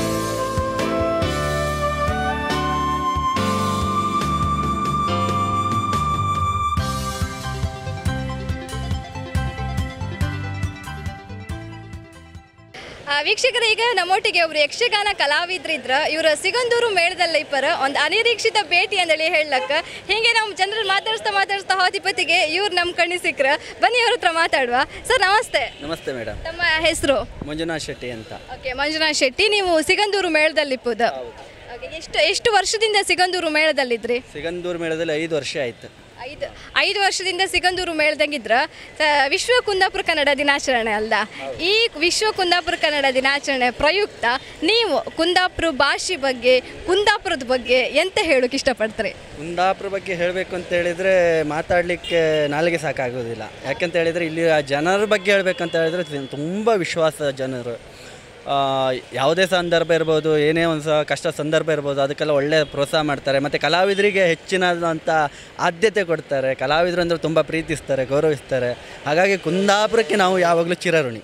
ಆ, ವೀಕ್ಷಕರೇ ಈಗ ನಮ್ಮೊಟ್ಟಿಗೆ ಒಬ್ರು ಯಕ್ಷಗಾನ ಕಲಾವಿದ್ರಿದ್ರ ಇವ್ರ ಸಿಗಂದೂರು ಮೇಳದಲ್ಲಿ ಇಪ್ಪರ ಒಂದು ಅನಿರೀಕ್ಷಿತ ಭೇಟಿ ಅಂದೇಳಿ ಹೇಳಕ್ಕ ಹಿಂಗೆ ನಾವು ಜನರು ಮಾತಾಡಿಸ್ತಾ ಮಾತಾಡಿಸ್ತಾ ಹೋದಿಪತಿಗೆ ಇವ್ರು ನಮ್ಮ ಕಣ್ಣಿ ಸಿಕ್ಕ್ರ ಬನ್ನಿ ಅವ್ರ ಹತ್ರ ಮಾತಾಡುವ ಸರ್ ನಮಸ್ತೆ ನಮಸ್ತೆ ಮೇಡಮ್ ತಮ್ಮ ಹೆಸರು ಮಂಜುನಾಥ್ ಶೆಟ್ಟಿ ಅಂತ ಓಕೆ ಮಂಜುನಾಥ್ ಶೆಟ್ಟಿ ನೀವು ಸಿಗಂದೂರು ಮೇಳದಲ್ಲಿ ಇಪ್ಪುದ ಓಕೆ ಎಷ್ಟು ಎಷ್ಟು ವರ್ಷದಿಂದ ಸಿಗಂದೂರು ಮೇಳದಲ್ಲಿದ್ರಿ ಸಿಗಂದೂರು ಮೇಳದಲ್ಲಿ ಐದು ವರ್ಷ ಆಯ್ತು ಐದು ಐದು ವರ್ಷದಿಂದ ಸಿಗಂದೂರು ಮೇಳ್ದಂಗಿದ್ರ ಸ- ವಿಶ್ವ ಕುಂದಾಪುರ ಕನ್ನಡ ದಿನಾಚರಣೆ ಅಲ್ದ ಈ ವಿಶ್ವ ಕುಂದಾಪುರ ಕನ್ನಡ ದಿನಾಚರಣೆ ಪ್ರಯುಕ್ತ ನೀವು ಕುಂದಾಪುರ ಭಾಷೆ ಬಗ್ಗೆ ಕುಂದಾಪುರದ ಬಗ್ಗೆ ಎಂತ ಹೇಳೋಕೆ ಇಷ್ಟಪಡ್ತೀರಿ ಕುಂದಾಪುರ ಬಗ್ಗೆ ಹೇಳಬೇಕು ಅಂತ ಹೇಳಿದರೆ ಮಾತಾಡಲಿಕ್ಕೆ ನಾಲಿಗೆ ಸಾಕಾಗೋದಿಲ್ಲ ಯಾಕಂತ ಹೇಳಿದರೆ ಇಲ್ಲಿ ಆ ಜನರ ಬಗ್ಗೆ ಹೇಳಬೇಕಂತ ಹೇಳಿದರೆ ತುಂಬ ವಿಶ್ವಾಸ ಜನರು ಆ, ಯಾವುದೇ ಸಂದರ್ಭ ಇರ್ಬೋದು ಏನೇ ಒಂದು ಸ ಕಷ್ಟ ಸಂದರ್ಭ ಇರ್ಬೋದು ಅದಕ್ಕೆಲ್ಲ ಒಳ್ಳೆ ಪ್ರೋತ್ಸಾಹ ಮಾಡ್ತಾರೆ ಮತ್ತು ಕಲಾವಿದರಿಗೆ ಹೆಚ್ಚಿನದಂಥ ಆದ್ಯತೆ ಕೊಡ್ತಾರೆ ಕಲಾವಿದರು ಅಂದರೆ ತುಂಬ ಪ್ರೀತಿಸ್ತಾರೆ ಗೌರವಿಸ್ತಾರೆ ಹಾಗಾಗಿ ಕುಂದಾಪುರಕ್ಕೆ ನಾವು ಯಾವಾಗಲೂ ಚಿರಋಣಿ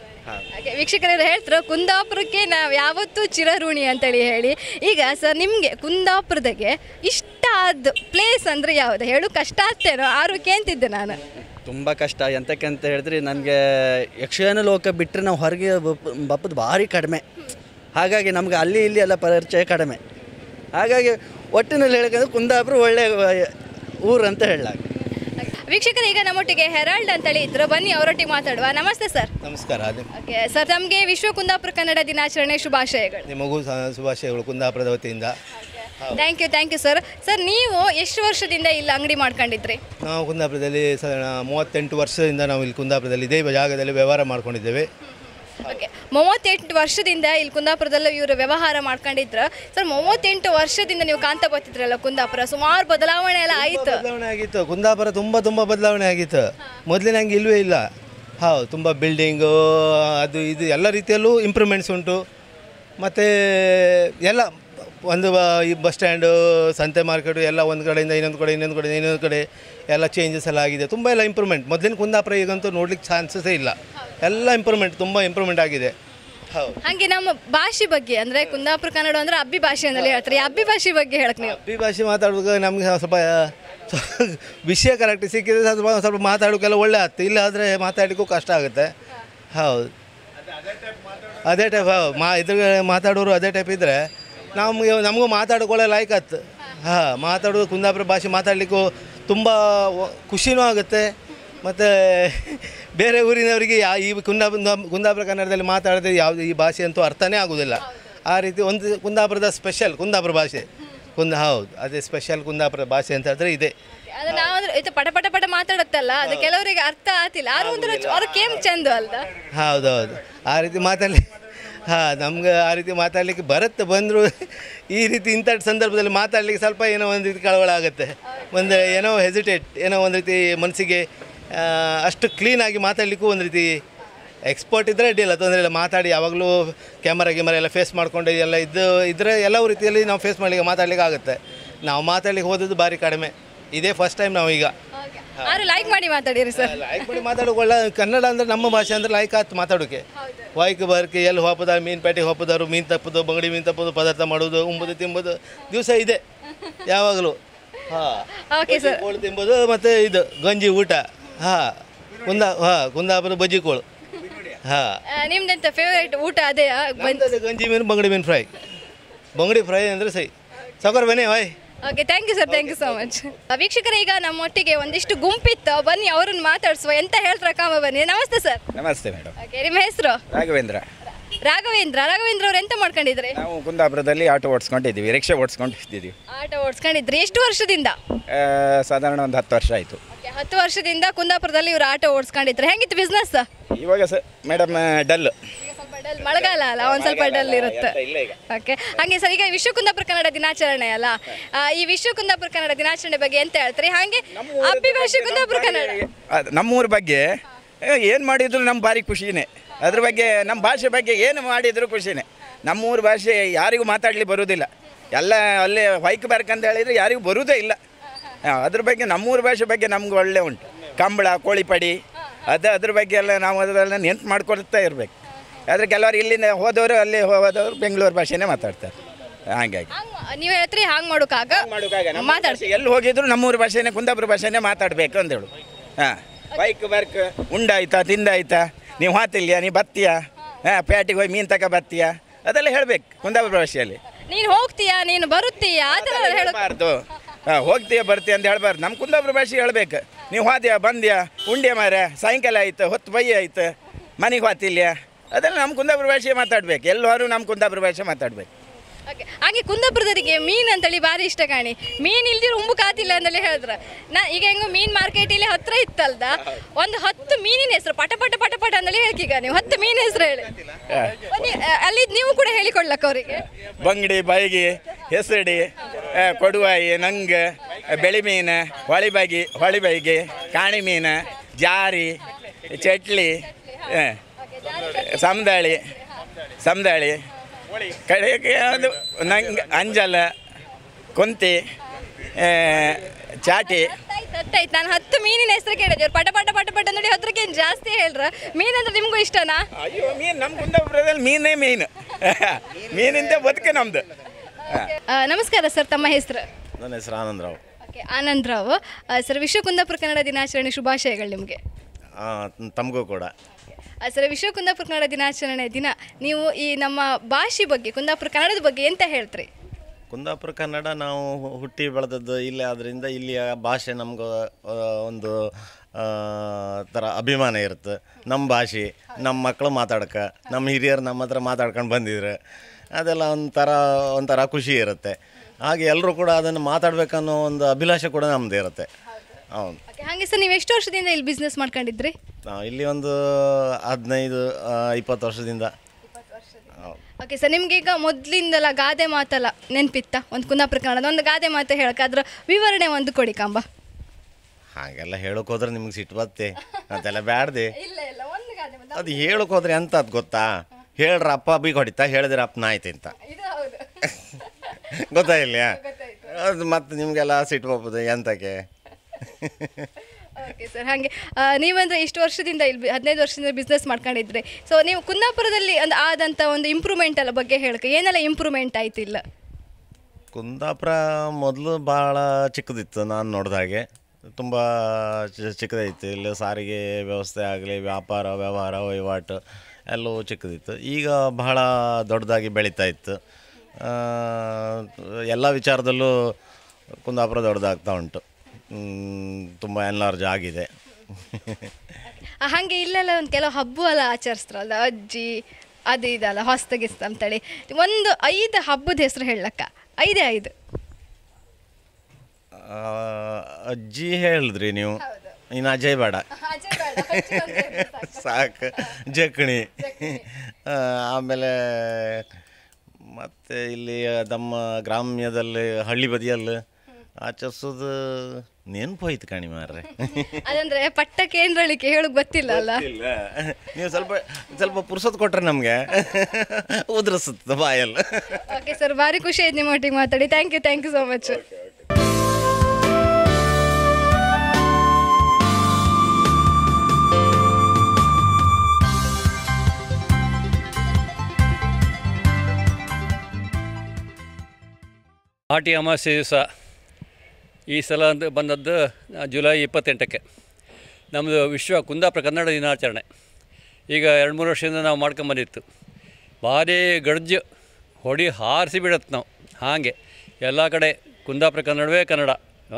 ಹಾಗೆ ವೀಕ್ಷಕರು ಹೇಳ್ತಾರೆ ಕುಂದಾಪುರಕ್ಕೆ ನಾವು ಯಾವತ್ತೂ ಚಿರಋಣಿ ಅಂತೇಳಿ ಹೇಳಿ ಈಗ ಸರ್ ನಿಮಗೆ ಕುಂದಾಪುರದಾಗೆ ಇಷ್ಟ ಆದ ಪ್ಲೇಸ್ ಅಂದರೆ ಯಾವುದು ಹೇಳು ಕಷ್ಟ ಆಗ್ತೇನೋ ಆರೋಗ್ಯ ಅಂತಿದ್ದೆ ನಾನು ತುಂಬ ಕಷ್ಟ ಎಂತಕ್ಕೆ ಅಂತ ಹೇಳಿದ್ರೆ ನನಗೆ ಯಕ್ಷಗಾನ ಲೋಕ ಬಿಟ್ಟರೆ ನಾವು ಹೊರಗೆ ಬಪ್- ಬಪ್ಪದು ಭಾರಿ ಕಡಿಮೆ ಹಾಗಾಗಿ ನಮ್ಗೆ ಅಲ್ಲಿ ಇಲ್ಲಿ ಎಲ್ಲ ಪರಿಚಯ ಕಡಿಮೆ ಹಾಗಾಗಿ ಒಟ್ಟಿನಲ್ಲಿ ಹೇಳಬೇಕಂದ್ರೆ ಕುಂದಾಪುರ ಒಳ್ಳೆ ಊರು ಅಂತ ಹೇಳಲಾಗ ವೀಕ್ಷಕರು ಈಗ ನಮ್ಮೊಟ್ಟಿಗೆ ಹೆರಾಲ್ಡ್ ಅಂತೇಳಿ ಇದ್ರು ಬನ್ನಿ ಅವರೊಟ್ಟಿಗೆ ಮಾತಾಡುವ ನಮಸ್ತೆ ಸರ್ ನಮಸ್ಕಾರ ಅದೇ ಓಕೆ ಸರ್ ತಮಗೆ ವಿಶ್ವ ಕುಂದಾಪುರ ಕನ್ನಡ ದಿನಾಚರಣೆ ಶುಭಾಶಯಗಳು ನಿಮಗೂ ಸ- ಶುಭಾಶಯಗಳು ಕುಂದಾಪುರದ ವತಿಯಿಂದ thank you thank you sir sir ನೀವು ಎಷ್ಟು ವರ್ಷದಿಂದ ಇಲ್ಲಿ ಅಂಗಡಿ ಮಾಡ್ಕೊಂಡಿದ್ರಿ ನಾವು ಕುಂದಾಪುರದಲ್ಲಿ ಸ ಮೂವತ್ತೆಂಟು ವರ್ಷದಿಂದ ನಾವು ಇಲ್ಲಿ ಕುಂದಾಪುರದಲ್ಲಿ ಇದೇ ಜಾಗದಲ್ಲಿ ವ್ಯವಹಾರ ಮಾಡ್ಕೊಂಡಿದ್ದೇವೆ ಓಕೆ ಮೂವತ್ತೆಂಟು ವರ್ಷದಿಂದ ಇಲ್ಲಿ ಕುಂದಾಪುರದಲ್ಲಿ ಇವರು ವ್ಯವಹಾರ ಮಾಡ್ಕೊಂಡಿದ್ರು ಸರ್ ಮೂವತ್ತೆಂಟು ವರ್ಷದಿಂದ ನೀವು ಕಾಂತ ಬರ್ತಿದ್ರಲ್ಲ ಕುಂದಾಪುರ ಸುಮಾರು ಬದಲಾವಣೆ ಎಲ್ಲ ಆಯಿತು ಬದಲಾವಣೆ ಆಗಿತ್ತು ಕುಂದಾಪುರ ತುಂಬ ತುಂಬ ಬದಲಾವಣೆ ಆಗಿತ್ತು ಮೊದಲಿನ ಹಂಗೆ ಇಲ್ಲವೇ ಇಲ್ಲ ಹೌದು ತುಂಬ ಬಿಲ್ಡಿಂಗು ಅದು ಇದು ಎಲ್ಲ ರೀತಿಯಲ್ಲೂ ಇಂಪ್ರೂವ್ಮೆಂಟ್ಸ್ ಉಂಟು ಮತ್ತು ಎಲ್ಲ ಒಂದು ಬ- ಈ ಬಸ್ ಸ್ಟ್ಯಾಂಡು ಸಂತೆ ಮಾರ್ಕೆಟು ಎಲ್ಲ ಒಂದು ಕಡೆಯಿಂದ ಇನ್ನೊಂದು ಕಡೆ ಇನ್ನೊಂದು ಕಡೆ ಇನ್ನೊಂದು ಕಡೆ ಎಲ್ಲ ಚೇಂಜಸ್ ಎಲ್ಲ ಆಗಿದೆ ತುಂಬ ಎಲ್ಲ ಇಂಪ್ರೂವ್ಮೆಂಟ್ ಮೊದಲಿನ ಕುಂದಾಪುರ ಈಗಂತೂ ನೋಡ್ಲಿಕ್ಕೆ ಚಾನ್ಸಸ್ಸೇ ಇಲ್ಲ ಎಲ್ಲ ಇಂಪ್ರೂವ್ಮೆಂಟ್ ತುಂಬ ಇಂಪ್ರೂವ್ಮೆಂಟ್ ಆಗಿದೆ ಹೌದು ಹಾಗೆ ನಮ್ಮ ಭಾಷೆ ಬಗ್ಗೆ ಅಂದ್ರೆ ಕುಂದಾಪುರ ಕನ್ನಡ ಅಂದ್ರೆ ಅಬ್ಬಿ ಭಾಷೆ ಅಂತಲೇ ಹೇಳ್ತಾರೆ ಈ ಅಬ್ಬಿ ಭಾಷೆ ಬಗ್ಗೆ ಹೇಳಕ್ ನೀವು ಅಬ್ಬಿ ಭಾಷೆ ಮಾತಾಡುವಾಗ ನಮಗೆ ಸ್ವಲ್ಪ ವಿಷಯ ಕರೆಕ್ಟ್ ಸಿಕ್ಕಿದ್ರೆ ಸ್ವಲ್ಪ ಸ್ವಲ್ಪ ಮಾತಾಡೋಕ್ಕೆಲ್ಲ ಒಳ್ಳೆ ಆಗ್ತದೆ ಇಲ್ಲ ಆದರೆ ಮಾತಾಡಲಿಕ್ಕೂ ಕಷ್ಟ ಆಗುತ್ತೆ ಹೌದು ಅದೇ ಟೈಪ್ ಮಾ ಇದ್ರ ಮಾತಾಡೋರು ಅದೇ ಟೈಪ್ ಇದ್ದರೆ ನಮಗೆ ನಮಗೂ ಮಾತಾಡ್ಕೊಳ್ಳೋ ಲಾಯ್ಕ್ ಆಯ್ತು ಹಾಂ ಮಾತಾಡೋದು ಕುಂದಾಪುರ ಭಾಷೆ ಮಾತಾಡಲಿಕ್ಕೂ ತುಂಬ ವ- ಖುಷಿನೂ ಆಗುತ್ತೆ ಮತ್ತು ಬೇರೆ ಊರಿನವರಿಗೆ ಯಾ ಈ ಕುಂದಾಪುರ ಕುಂದಾಪುರ ಕನ್ನಡದಲ್ಲಿ ಮಾತಾಡಿದ್ರೆ ಯಾವುದು ಈ ಭಾಷೆ ಅಂತೂ ಅರ್ಥನೇ ಆಗೋದಿಲ್ಲ ಆ ರೀತಿ ಒಂದು ಕುಂದಾಪುರದ ಸ್ಪೆಷಲ್ ಕುಂದಾಪುರ ಭಾಷೆ ಕುಂದ ಹೌದು ಅದೇ ಸ್ಪೆಷಲ್ ಕುಂದಾಪುರ ಭಾಷೆ ಅಂತ ಹೇಳಿದ್ರೆ ಇದೆ ಅದು ನಾವು ಅಂದ್ರೆ ಇದು ಪಟ ಪಟ ಪಟ ಮಾತಾಡುತ್ತಲ್ಲ ಅದು ಕೆಲವರಿಗೆ ಅರ್ಥ ಆತಿಲ್ಲ ಆರು ಒಂಥರ ಅವ್ರ ಕೇಮ್ ಚಂದ ಅಲ್ದ ಹೌದೌದು ಆ ರೀತಿ ಮಾತಾಡಲಿ ಹಾಂ ನಮ್ಗೆ ಆ ರೀತಿ ಮಾತಾಡಲಿಕ್ಕೆ ಬರುತ್ತೆ ಬಂದರೂ ಈ ರೀತಿ ಇಂಥ ಸಂದರ್ಭದಲ್ಲಿ ಮಾತಾಡಲಿಕ್ಕೆ ಸ್ವಲ್ಪ ಏನೋ ಒಂದು ರೀತಿ ಕಳವಳ ಆಗುತ್ತೆ ಒಂದು ಏನೋ ಹೆಸಿಟೇಟ್ ಏನೋ ಒಂದು ರೀತಿ ಮನಸ್ಸಿಗೆ ಆ, ಅಷ್ಟು ಕ್ಲೀನಾಗಿ ಮಾತಾಡಲಿಕ್ಕೂ ಒಂದು ರೀತಿ ಎಕ್ಸ್ಪರ್ಟ್ ಇದ್ದರೆ ಅಡ್ಡಿಲ್ಲ ತೊಂದರೆ ಇಲ್ಲ ಮಾತಾಡಿ ಯಾವಾಗಲೂ ಕ್ಯಾಮರಾ ಗಿಮರ ಎಲ್ಲ ಫೇಸ್ ಮಾಡ್ಕೊಂಡು ಎಲ್ಲ ಇದ್ದು ಇದ್ರೆ ಎಲ್ಲವೂ ರೀತಿಯಲ್ಲಿ ನಾವು ಫೇಸ್ ಮಾಡಲಿಕ್ಕೆ ಮಾತಾಡ್ಲಿಕ್ಕೆ ಆಗುತ್ತೆ ನಾವು ಮಾತಾಡ್ಲಿಕ್ಕೆ ಹೋದದ್ದು ಭಾರಿ ಕಡಿಮೆ ಇದೇ ಫಸ್ಟ್ ಟೈಮ್ ನಾವು ಈಗ ಆರು ಲೈಕ್ ಮಾಡಿ ಮಾತಾಡಿರಿ ಸರ್ ಲೈಕ್ ಮಾಡಿ ಮಾತಾಡೋಕೆ ಒಳ್ಳೆ ಕನ್ನಡ ಅಂದರೆ ನಮ್ಮ ಭಾಷೆ ಅಂದರೆ ಲೈಕ್ ಆಯ್ತು ಮಾತಾಡೋಕೆ ವಾಯ್ಕ್ ಬರ್ಕೆ ಎಲ್ಲಿ ಹೋಪದ ಮೀನು ಪೇಟೆ ಹೋಪದಾರು ಮೀನು ತಪ್ಪೋದು ಬಂಗಡಿ ಮೀನು ತಪ್ಪೋದು ಪದಾರ್ಥ ಮಾಡೋದು ಉಂಬುದು ತಿಂಬುದು ದಿವಸ ಇದೆ ಯಾವಾಗಲೂ ಹಾಂ ಓಕೆ ಸರ್ ಕೋಳು ತಿಂಬೋದು ಮತ್ತು ಇದು ಗಂಜಿ ಊಟ ಹಾಂ ಕುಂದ ಹಾಂ ಕುಂದಾಪುರ ಬಜ್ಜಿ ಕೋಳು ಹಾಂ ನಿಮ್ದೆಂತ ಫೇವ್ರೇಟ್ ಊಟ ಅದೇ ಬಂದದ್ದು ಗಂಜಿ ಮೀನು ಬಂಗಡಿ ಮೀನು ಫ್ರೈ ಬಂಗಡಿ ಫ್ರೈ ಅಂದರೆ ಸೈ ಸೌಕರ್ ಬನ್ನಿ ವಾಯ್ okay thank you sir thank you so much ವೀಕ್ಷಕರ ಈಗ ನಮ್ಮೊಟ್ಟಿಗೆ ಒಂದಿಷ್ಟು ಗುಂಪಿತ್ತು ಬನ್ನಿ ಅವ್ರನ್ನ ಮಾತಾಡ್ಸುವ ಎಂತ ಹೇಳ್ತಾರೆ ಕಾಮ ಬನ್ನಿ ನಮಸ್ತೆ ಸರ್ ನಮಸ್ತೆ ಮೇಡಮ್ ಓಕೆ ನಿಮ್ಮ ಹೆಸರು ರಾಘವೇಂದ್ರ ರಾಘವೇಂದ್ರ ರಾಘವೇಂದ್ರ ಅವ್ರು ಎಂತ ಮಾಡ್ಕೊಂಡಿದ್ರಿ ನಾವು ಕುಂದಾಪುರದಲ್ಲಿ ಆಟೋ ಓಡಿಸ್ಕೊಂಡಿದ್ದೀವಿ ರಿಕ್ಷಾ ಓಡಿಸ್ಕೊಂಡಿದ್ದೀವಿ ಆಟ ಓಡಿಸ್ಕೊಂಡಿದ್ರಿ ಎಷ್ಟು ವರ್ಷದಿಂದ ಆ, ಸಾಧಾರಣ ಒಂದು ಹತ್ತು ವರ್ಷ ಆಯಿತು Okay, ಹತ್ತು ವರ್ಷದಿಂದ ಕುಂದಾಪುರದಲ್ಲಿ ಇವ್ರು ಆಟೋ ಓಡಿಸ್ಕೊಂಡಿದ್ರು ಹೆಂಗಿತ್ತು ಬಿಸ್ನೆಸ್ ಇವಾಗ ಸ ಮೇಡಮ್ ಡಲ್ ಸ್ವಲ್ಪ ಡಲ್ ಮಳೆಗಾಲ ಅಲ್ಲ ಒಂದ್ ಸ್ವಲ್ಪ ಡಲ್ ಇರುತ್ತೆ ಇಲ್ಲ ಈಗ ಓಕೆ ಹಾಗೆ ಸರ್ ಈಗ ವಿಶ್ವ ಕುಂದಾಪುರ ಕನ್ನಡ ದಿನಾಚರಣೆ ಅಲ್ಲ ಆ, ಈ ವಿಶ್ವ ಕುಂದಾಪುರ ಕನ್ನಡ ದಿನಾಚರಣೆ ಬಗ್ಗೆ ಎಂತ ಹೇಳ್ತೀರಿ ಹಾಗೆ ಅಭಿಭಾಷೆ ಕುಂದಾಪುರ ಕನ್ನಡ ಅದು ನಮ್ಮೂರ ಬಗ್ಗೆ ಏನು ಮಾಡಿದ್ರು ನಮ್ಮ ಭಾರಿ ಖುಷಿನೇ ಅದ್ರ ಬಗ್ಗೆ ನಮ್ಮ ಭಾಷೆ ಬಗ್ಗೆ ಏನು ಮಾಡಿದ್ರು ಖುಷಿನೇ ನಮ್ಮೂರ ಭಾಷೆ ಯಾರಿಗೂ ಮಾತಾಡಲಿ ಬರೋದಿಲ್ಲ ಎಲ್ಲ ಅಲ್ಲೇ ಹೊಯ್ಕ್ ಬರ್ಕಂತ ಹೇಳಿದ್ರೆ ಯಾರಿಗೂ ಬರೋದೇ ಇಲ್ಲ ಆ, ಅದ್ರ ಬಗ್ಗೆ ನಮ್ಮೂರ ಭಾಷೆ ಬಗ್ಗೆ ನಮ್ಗೆ ಒಳ್ಳೆ ಉಂಟು ಕಂಬಳ ಕೋಳಿಪಡಿ ಅದು ಅದ್ರ ಬಗ್ಗೆ ಎಲ್ಲ ನಾವು ಅದೆಲ್ಲ ನೆನ್ಪು ಮಾಡ್ಕೊಳ್ತಾ ಇರಬೇಕು ಆದರೆ ಕೆಲವರು ಇಲ್ಲಿಂದ ಹೋದವರು ಅಲ್ಲಿ ಹೋದವರು ಬೆಂಗಳೂರು ಭಾಷೆನೇ ಮಾತಾಡ್ತಾರೆ ಹಾಗಾಗಿ ನೀವು ಹೇಳ್ತೀರಿ ಹಾಂಗ್ ಮಾಡೋಕಾಗ ಮಾತಾಡ್ಸಿ ಎಲ್ಲಿ ಹೋಗಿದ್ರು ನಮ್ಮೂರ ಭಾಷೆನೇ ಕುಂದಾಪುರ ಭಾಷೆನೇ ಮಾತಾಡಬೇಕು ಅಂತ ಹೇಳು ಹಾಂ ಬೈಕ್ ಬರ್ಕ್ ಉಂಡಾಯ್ತಾ ತಿಂದಾಯ್ತಾ ನೀವು ಹಾತಿಲ್ಯಾ ನೀ ಬತ್ತೀಯಾ ಹಾಂ ಪೇಟೆಗೆ ಹೋಗಿ ಮೀನು ತಕ ಬತ್ತೀಯಾ ಅದೆಲ್ಲ ಹೇಳ್ಬೇಕು ಕುಂದಾಪುರ ಭಾಷೆಯಲ್ಲಿ ನೀನು ಹೋಗ್ತೀಯಾ ನೀನು ಬರುತ್ತೀಯಾ ಆ ಥರ ಹೇಳೋದು ಹೇಳ್ಬಾರ್ದು ಹಾಂ ಹೋಗ್ತೀಯ ಬರ್ತೀಯ ಅಂತ ಹೇಳ್ಬಾರ್ದು ನಮ್ಮ ಕುಂದಾಪುರ ಭಾಷೆ ಹೇಳ್ಬೇಕು ನೀವು ಹೋದ್ಯಾ ಬಂದ್ಯಾ ಉಂಡ್ಯ ಮಾರ ಸಾಯಂಕಾಲ ಆಯ್ತು ಹೊತ್ತು ಬಯ್ಯ ಆಯ್ತು ಮನೆಗೆ ಹೋತಿಲ್ಯಾ ಅದೆಲ್ಲ ನಮ್ಮ ಕುಂದಾಪುರ ಭಾಷೆ ಮಾತಾಡ್ಬೇಕು ಎಲ್ಲರೂ ನಮ್ಮ ಕುಂದಾಪುರ ಭಾಷೆ ಮಾತಾಡ್ಬೇಕು Okay. ಹಾಗೆ ಕುಂದಾಪುರದವರಿಗೆ ಮೀನ್ ಅಂತೇಳಿ ಭಾರಿ ಇಷ್ಟ ಕಾಣಿ ಮೀನ್ ಇಲ್ದಿರ ಉಂಬು ಕಾತಿಲ್ಲ ಅಂತೇಳಿ ಹೇಳಿದ್ರ ನಾ ಈಗ ಹೆಂಗೋ ಮೀನ್ ಮಾರ್ಕೆಟ್ ಇಲ್ಲಿ ಹತ್ರ ಇತ್ತಲ್ದ ಒಂದು ಹತ್ತು ಮೀನಿನ ಹೆಸರು ಪಟ ಪಟ ಪಟ ಪಟ ಅಂತೇಳಿ ಹೇಳ್ಕೀಗ ನೀವು ಹತ್ತು ಮೀನ್ ಹೆಸರು ಹೇಳಿ ಬನ್ನಿ, ಆ, ಅಲ್ಲಿ ನೀವು ಕೂಡ ಹೇಳಿಕೊಡ್ಲಕ್ಕ ಅವರಿಗೆ ಬಂಗಡಿ ಬಾಯಿಗೆ ಹೆಸಡಿ ಆ, ಕೊಡುವಾಯಿ ನಂಗ ಬೆಳಿ ಮೀನು ಹೊಳಿಬಾಗಿ ಹೊಳಿಬೈಗೆ ಕಾಣಿ ಮೀನು ಜಾರಿ ಚಟ್ಲಿ ಆ, ಸಮದಾಳಿ ಸಮದಾಳಿ ಕಡೆಗೆ ಅದು ನಂಗೆ ಅಂಜಲ ಕೊಂತಿ ಆ, ಚಾಟಿ ಹತ್ತಾಯ್ತು ನಾನು ಹತ್ತು ಮೀನಿನ ಹೆಸರು ಕೇಳಿದೆ ಇವ್ರು ಪಟ ಪಟ ಪಟ ಪಟ ನೋಡಿ ಹತ್ರಕ್ಕೆ ಜಾಸ್ತಿ ಹೇಳ್ರ ಮೀನ್ ಅಂದ್ರೆ ನಿಮ್ಗೂ ಇಷ್ಟನಾ ಅಯ್ಯೋ ಮೀನು ನಮ್ಮ ಕುಂದಾಪುರದಲ್ಲಿ ಮೀನೇ ಮೀನು ಮೀನಿಂದ ಬದುಕು ನಮ್ಮದು ಆ, ನಮಸ್ಕಾರ ಸರ್ ತಮ್ಮ ಹೆಸರು ನನ್ನ ಹೆಸರು ಆನಂದರಾವ್ ಓಕೆ ಆನಂದ್ ರಾವ್ ಆ, ಸರ್ ವಿಶ್ವ ಕುಂದಾಪುರ ಕನ್ನಡ ದಿನಾಚರಣೆ ಶುಭಾಶಯಗಳು ನಿಮಗೆ ತಮಗೂ ಕೂಡ ಆ, ಸರ್ ವಿಶ್ವ ಕುಂದಾಪುರ ಕನ್ನಡ ದಿನಾಚರಣೆ ದಿನ ನೀವು ಈ ನಮ್ಮ ಭಾಷೆ ಬಗ್ಗೆ ಕುಂದಾಪುರ ಕನ್ನಡದ ಬಗ್ಗೆ ಎಂತ ಹೇಳ್ತೀರಿ ಕುಂದಾಪುರ ಕನ್ನಡ ನಾವು ಹುಟ್ಟಿ ಬೆಳೆದದ್ದು ಇಲ್ಲಿ ಆದ್ದರಿಂದ ಇಲ್ಲಿಯ ಭಾಷೆ ನಮ್ಗೆ ಆ, ಒಂದು ಆ, ಥರ ಅಭಿಮಾನ ಇರುತ್ತೆ ನಮ್ಮ ಭಾಷೆ ನಮ್ಮ ಮಕ್ಕಳು ಮಾತಾಡಕ್ಕೆ ನಮ್ಮ ಹಿರಿಯರು ನಮ್ಮ ಹತ್ರ ಮಾತಾಡ್ಕೊಂಡು ಬಂದಿದ್ರೆ ಅದೆಲ್ಲ ಒಂಥರ ಒಂಥರ ಖುಷಿ ಇರುತ್ತೆ ಹಾಗೆ ಎಲ್ಲರೂ ಕೂಡ ಅದನ್ನು ಮಾತಾಡಬೇಕನ್ನೋ ಒಂದು ಅಭಿಲಾಷೆ ಕೂಡ ನಮ್ಮದು ಇರುತ್ತೆ ಹೌದು ಓಕೆ ಹಾಗೆ ಸರ್ ನೀವು ಎಷ್ಟು ವರ್ಷದಿಂದ ಇಲ್ಲಿ ಬಿಸ್ನೆಸ್ ಮಾಡ್ಕೊಂಡಿದ್ರಿ ನಾವು ಇಲ್ಲಿ ಒಂದು ಹದಿನೈದು ಆ, ಇಪ್ಪತ್ತು ವರ್ಷದಿಂದ ಹೌದು ಓಕೆ ಸರ್ ನಿಮ್ಗೆ ಈಗ ಮೊದಲಿಂದಲ್ಲ ಗಾದೆ ಮಾತಲ್ಲ ನೆನಪಿತ್ತ ಒಂದು ಕುಂದಾಪುರ ಕನ್ನಡದ ಒಂದು ಗಾದೆ ಮಾತು ಹೇಳಕ್ಕೆ ಅದ್ರ ವಿವರಣೆ ಒಂದು ಕೊಡಿ ಕಾಂಬ ಹಾಗೆಲ್ಲ ಹೇಳೋಕೆ ಹೋದ್ರೆ ನಿಮ್ಗೆ ಸಿಟ್ಟು ಬತ್ತೆ ಅಂತೆಲ್ಲ ಬ್ಯಾಡ್ದೆ ಇಲ್ಲ ಇಲ್ಲ ಒಂದು ಗಾದೆ ಮಾತು ಅದು ಹೇಳಕ್ ಹೋದ್ರೆ ಎಂತ ಅದು ಗೊತ್ತಾ ಹೇಳ್ರ ಅಪ್ಪ ಬೀಗ ಹೊಡಿತಾ ಹೇಳಿದ್ರೆ ಅಪ್ಪ ನಾಯ್ತು ಅಂತ ಇದು ಹೌದು ಗೊತ್ತಾಯಿಲ್ಲ ಅದು ಮತ್ತೆ ನಿಮಗೆಲ್ಲ ಸಿಟ್ಟು ಹೋಗ್ಬೋದು ಎಂತಕ್ಕೆ ಓಕೆ ಸರ್ ಹಾಗೆ ಆ, ನೀವಂದ್ರೆ ಇಷ್ಟು ವರ್ಷದಿಂದ ಇಲ್ಲಿ ಬಿ- ಹದಿನೈದು ವರ್ಷದಿಂದ ಬಿಸ್ನೆಸ್ ಮಾಡ್ಕೊಂಡಿದ್ರಿ ಸೊ ನೀವು ಕುಂದಾಪುರದಲ್ಲಿ ಒಂದು ಆದಂಥ ಒಂದು ಇಂಪ್ರೂವ್ಮೆಂಟ್ ಎಲ್ಲ ಬಗ್ಗೆ ಹೇಳಕ್ಕೆ ಏನೆಲ್ಲ ಇಂಪ್ರೂವ್ಮೆಂಟ್ ಆಯ್ತು ಇಲ್ಲ ಕುಂದಾಪುರ ಮೊದಲು ಭಾಳ ಚಿಕ್ಕದಿತ್ತು ನಾನು ನೋಡಿದ ಹಾಗೆ ತುಂಬ ಚಿ- ಚಿಕ್ಕದೈತೆ ಇಲ್ಲಿ ಸಾರಿಗೆ ವ್ಯವಸ್ಥೆ ಆಗಲಿ ವ್ಯಾಪಾರ ವ್ಯವಹಾರ ವಹಿವಾಟು ಎಲ್ಲವೂ ಚಿಕ್ಕದಿತ್ತು ಈಗ ಬಹಳ ದೊಡ್ಡದಾಗಿ ಬೆಳೀತಾ ಇತ್ತು ಆ, ಎಲ್ಲ ವಿಚಾರದಲ್ಲೂ ಕುಂದಾಪುರ ದೊಡ್ಡದಾಗ್ತಾ ಉಂಟು ತುಂಬ ಎನ್ಲಾರ್ಜ್ ಆಗಿದೆ ಆ, ಹಾಗೆ ಇಲ್ಲೆಲ್ಲ ಒಂದು ಕೆಲವು ಹಬ್ಬ ಎಲ್ಲ ಆಚರಿಸ್ತಾರಲ್ಲ ಅಜ್ಜಿ ಅದು ಇದಲ್ಲ ಹೊಸ್ತಗಿಸ್ತ ಅಂತೇಳಿ ಒಂದು ಐದು ಹಬ್ಬದ ಹೆಸರು ಹೇಳಕ್ಕ ಐದೇ ಐದು ಆ, ಅಜ್ಜಿ ಹೇಳಿದ್ರಿ ನೀವು ಇನ್ನು ಅಜಯ್ ಬೇಡ ಸಾಕು ಜಕ್ಣಿ ಆ, ಆಮೇಲೆ ಮತ್ತು ಇಲ್ಲಿ ನಮ್ಮ ಗ್ರಾಮ್ಯದಲ್ಲಿ ಹಳ್ಳಿ ಬದಿಯಲ್ಲಿ ಆಚರಿಸೋದು ನೆನಪು ಹೋಯ್ತು ಕಣಿ ಮಾರ್ರೆ ಅದಂದ್ರೆ ಪಟ್ಟ ಕೇಂದ್ರಳಿಕೆ ಹೇಳಕ್ ಗೊತ್ತಿಲ್ಲ ಅಲ್ಲ ಇಲ್ಲ ನೀವು ಸ್ವಲ್ಪ ಸ್ವಲ್ಪ ಪುರ್ಸೊತ್ ಕೊಟ್ರೆ ನಮಗೆ ಉದುರಿಸುತ್ತೆ ಬಾಯಲ್ಲ ಓಕೆ ಸರ್ ಭಾರಿ ಖುಷಿ ಆಯ್ತು ನಿಮ್ಮ ಒಟ್ಟಿಗೆ ಮಾತಾಡಿ thank you thank you so much Aati Amavasya ದಿವಸ ಈ ಸಲ ಅಂತ ಬಂದದ್ದು ಆ, ಜುಲೈ ಇಪ್ಪತ್ತೆಂಟಕ್ಕೆ ನಮ್ಮದು ವಿಶ್ವ ಕುಂದಾಪುರ ಕನ್ನಡ ದಿನಾಚರಣೆ ಈಗ ಎರಡು ಮೂರು ವರ್ಷದಿಂದ ನಾವು ಮಾಡ್ಕೊಂಬಂದಿತ್ತು ಭಾರಿ ಗಡ್ಜು ಹೊಡಿ ಹಾರಿಸಿ ಬಿಡತ್ತೆ ನಾವು ಹಾಗೆ ಎಲ್ಲ ಕಡೆ ಕುಂದಾಪುರ ಕನ್ನಡವೇ ಕನ್ನಡ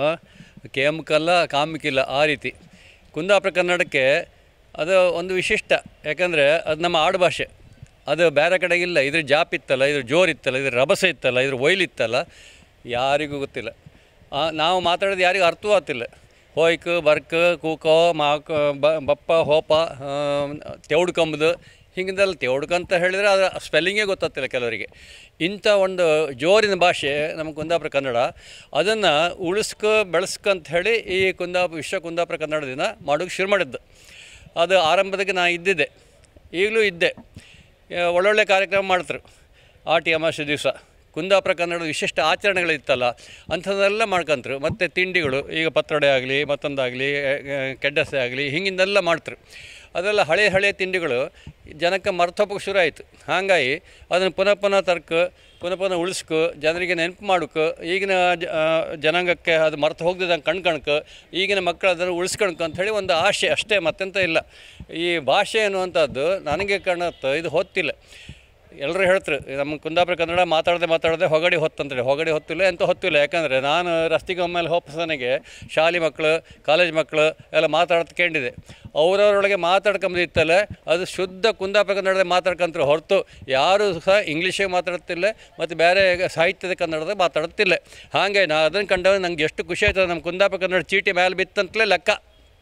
ಕೇಮಕಲ್ಲ ಕಾಮಿಕಿಲ್ಲ ಆ ರೀತಿ ಕುಂದಾಪುರ ಕನ್ನಡಕ್ಕೆ ಅದು ಒಂದು ವಿಶಿಷ್ಟ ಯಾಕಂದರೆ ಅದು ನಮ್ಮ ಆಡುಭಾಷೆ ಅದು ಬೇರೆ ಕಡೆ ಇಲ್ಲ ಇದ್ರ ಜಾಪ್ ಇತ್ತಲ್ಲ ಇದ್ರ ಜೋರು ಇತ್ತಲ್ಲ ಇದ್ರ ರಭಸ ಇತ್ತಲ್ಲ ಇದ್ರ ಒಯ್ಲ್ ಇತ್ತಲ್ಲ ಯಾರಿಗೂ ಗೊತ್ತಿಲ್ಲ ಆ, ನಾವು ಮಾತಾಡೋದು ಯಾರಿಗೂ ಅರ್ಥವೂ ಆಗ್ತಿಲ್ಲ ಹೋಯ್ಕ್ ಬರ್ಕ್ ಕೂಕೋ ಮಾಕ ಬ ಬಪ್ಪ ಹೋಪ ತೆವಡ್ಕಂಬುದು ಹಿಂಗಿಂದೆಲ್ಲ ತೆವಡ್ಕಂತ ಹೇಳಿದರೆ ಅದು ಸ್ಪೆಲ್ಲಿಂಗೇ ಗೊತ್ತಾಗ್ತಿಲ್ಲ ಕೆಲವರಿಗೆ ಇಂಥ ಒಂದು ಜೋರಿನ ಭಾಷೆ ನಮ್ಮ ಕುಂದಾಪುರ ಕನ್ನಡ ಅದನ್ನು ಉಳಿಸ್ಕ ಬೆಳೆಸ್ಕ ಅಂತ ಹೇಳಿ ಈ ಕುಂದಾಪುರ ವಿಶ್ವ ಕುಂದಾಪುರ ಕನ್ನಡ ದಿನ ಮಾಡೋಕ್ಕೆ ಶುರು ಮಾಡಿದ್ದು ಅದು ಆರಂಭದಾಗೆ ನಾನು ಇದ್ದಿದ್ದೆ ಈಗಲೂ ಇದ್ದೆ ಆ, ಒಳ್ಳೊಳ್ಳೆ ಕಾರ್ಯಕ್ರಮ ಮಾಡ್ತಾರೆ ಆಟಿ ಅಮಾವಾಸ್ಯೆ ದಿವಸ ಕುಂದಾಪುರ ಕನ್ನಡದ ವಿಶಿಷ್ಟ ಆಚರಣೆಗಳಿತ್ತಲ್ಲ ಅಂಥದ್ದೆಲ್ಲ ಮಾಡ್ಕೊಂತ್ರು ಮತ್ತು ತಿಂಡಿಗಳು ಈಗ ಪತ್ರೊಡೆ ಆಗಲಿ ಮತ್ತೊಂದಾಗಲಿ ಕೆಡ್ಡಸೆ ಆಗಲಿ ಹಿಂಗಿಂದೆಲ್ಲ ಮಾಡ್ತಾರೆ ಅದೆಲ್ಲ ಹಳೆ ಹಳೆ ತಿಂಡಿಗಳು ಜನಕ್ಕೆ ಮರ್ತೋಪಕ್ಕೆ ಶುರು ಆಯಿತು ಹಾಗಾಗಿ ಅದನ್ನು ಪುನಃ ಪುನಃ ತರ್ಕ ಪುನಃ ಪುನಃ ಉಳಿಸ್ಕು ಜನರಿಗೆ ನೆನಪು ಮಾಡೋಕೆ ಈಗಿನ ಜ- ಆ, ಜನಾಂಗಕ್ಕೆ ಅದು ಮರ್ತು ಹೋಗ್ದಿದ್ದಂಗೆ ಕಣ್ಕಣ್ಕ ಈಗಿನ ಮಕ್ಕಳು ಅದನ್ನು ಉಳಿಸ್ಕೊಳ್ಕ ಅಂಥೇಳಿ ಒಂದು ಆಶೆ ಅಷ್ಟೇ ಮತ್ತೆಂತ ಇಲ್ಲ ಈ ಭಾಷೆ ಅನ್ನುವಂಥದ್ದು ನನಗೆ ಕಾಣುತ್ತೆ ಇದು ಹೊತ್ತಿಲ್ಲ ಎಲ್ಲರೂ ಹೇಳ್ತಾರೆ ನಮ್ಮ ಕುಂದಾಪುರ ಕನ್ನಡ ಮಾತಾಡದೆ ಮಾತಾಡದೆ ಹೊಗಡಿ ಹೊತ್ತಂತೇಳಿ ಹೊಗಡಿ ಹೊತ್ತಿಲ್ಲ ಎಂತ ಹೊತ್ತಿಲ್ಲ ಯಾಕಂದರೆ ನಾನು ರಸ್ತೆಗೆ ಒಮ್ಮೆಲೆ ಹೋಪ್ಸನಿಗೆ ಶಾಲೆ ಮಕ್ಕಳು ಕಾಲೇಜ್ ಮಕ್ಕಳು ಎಲ್ಲ ಮಾತಾಡ್ತ ಕೇಳಿದೆ ಅವರವರೊಳಗೆ ಮಾತಾಡ್ಕೊಂಬದಿತ್ತಲ್ಲ ಅದು ಶುದ್ಧ ಕುಂದಾಪುರ ಕನ್ನಡದ ಮಾತಾಡ್ಕೊಂತಾರೆ ಹೊರತು ಯಾರೂ ಸಹ ಇಂಗ್ಲೀಷಿಗೆ ಮಾತಾಡ್ತಿಲ್ಲ ಮತ್ತು ಬೇರೆ ಸಾಹಿತ್ಯದ ಕನ್ನಡದಾಗ ಮಾತಾಡುತ್ತಿಲ್ಲ ಹಾಗೆ ನಾ ಅದನ್ನು ಕಂಡಾಗ ನಂಗೆ ಎಷ್ಟು ಖುಷಿ ಆಯ್ತದೆ ನಮ್ಮ ಕುಂದಾಪುರ ಕನ್ನಡ ಚೀಟಿ ಮೇಲೆ ಬಿತ್ತಂತಲೇ ಲೆಕ್ಕ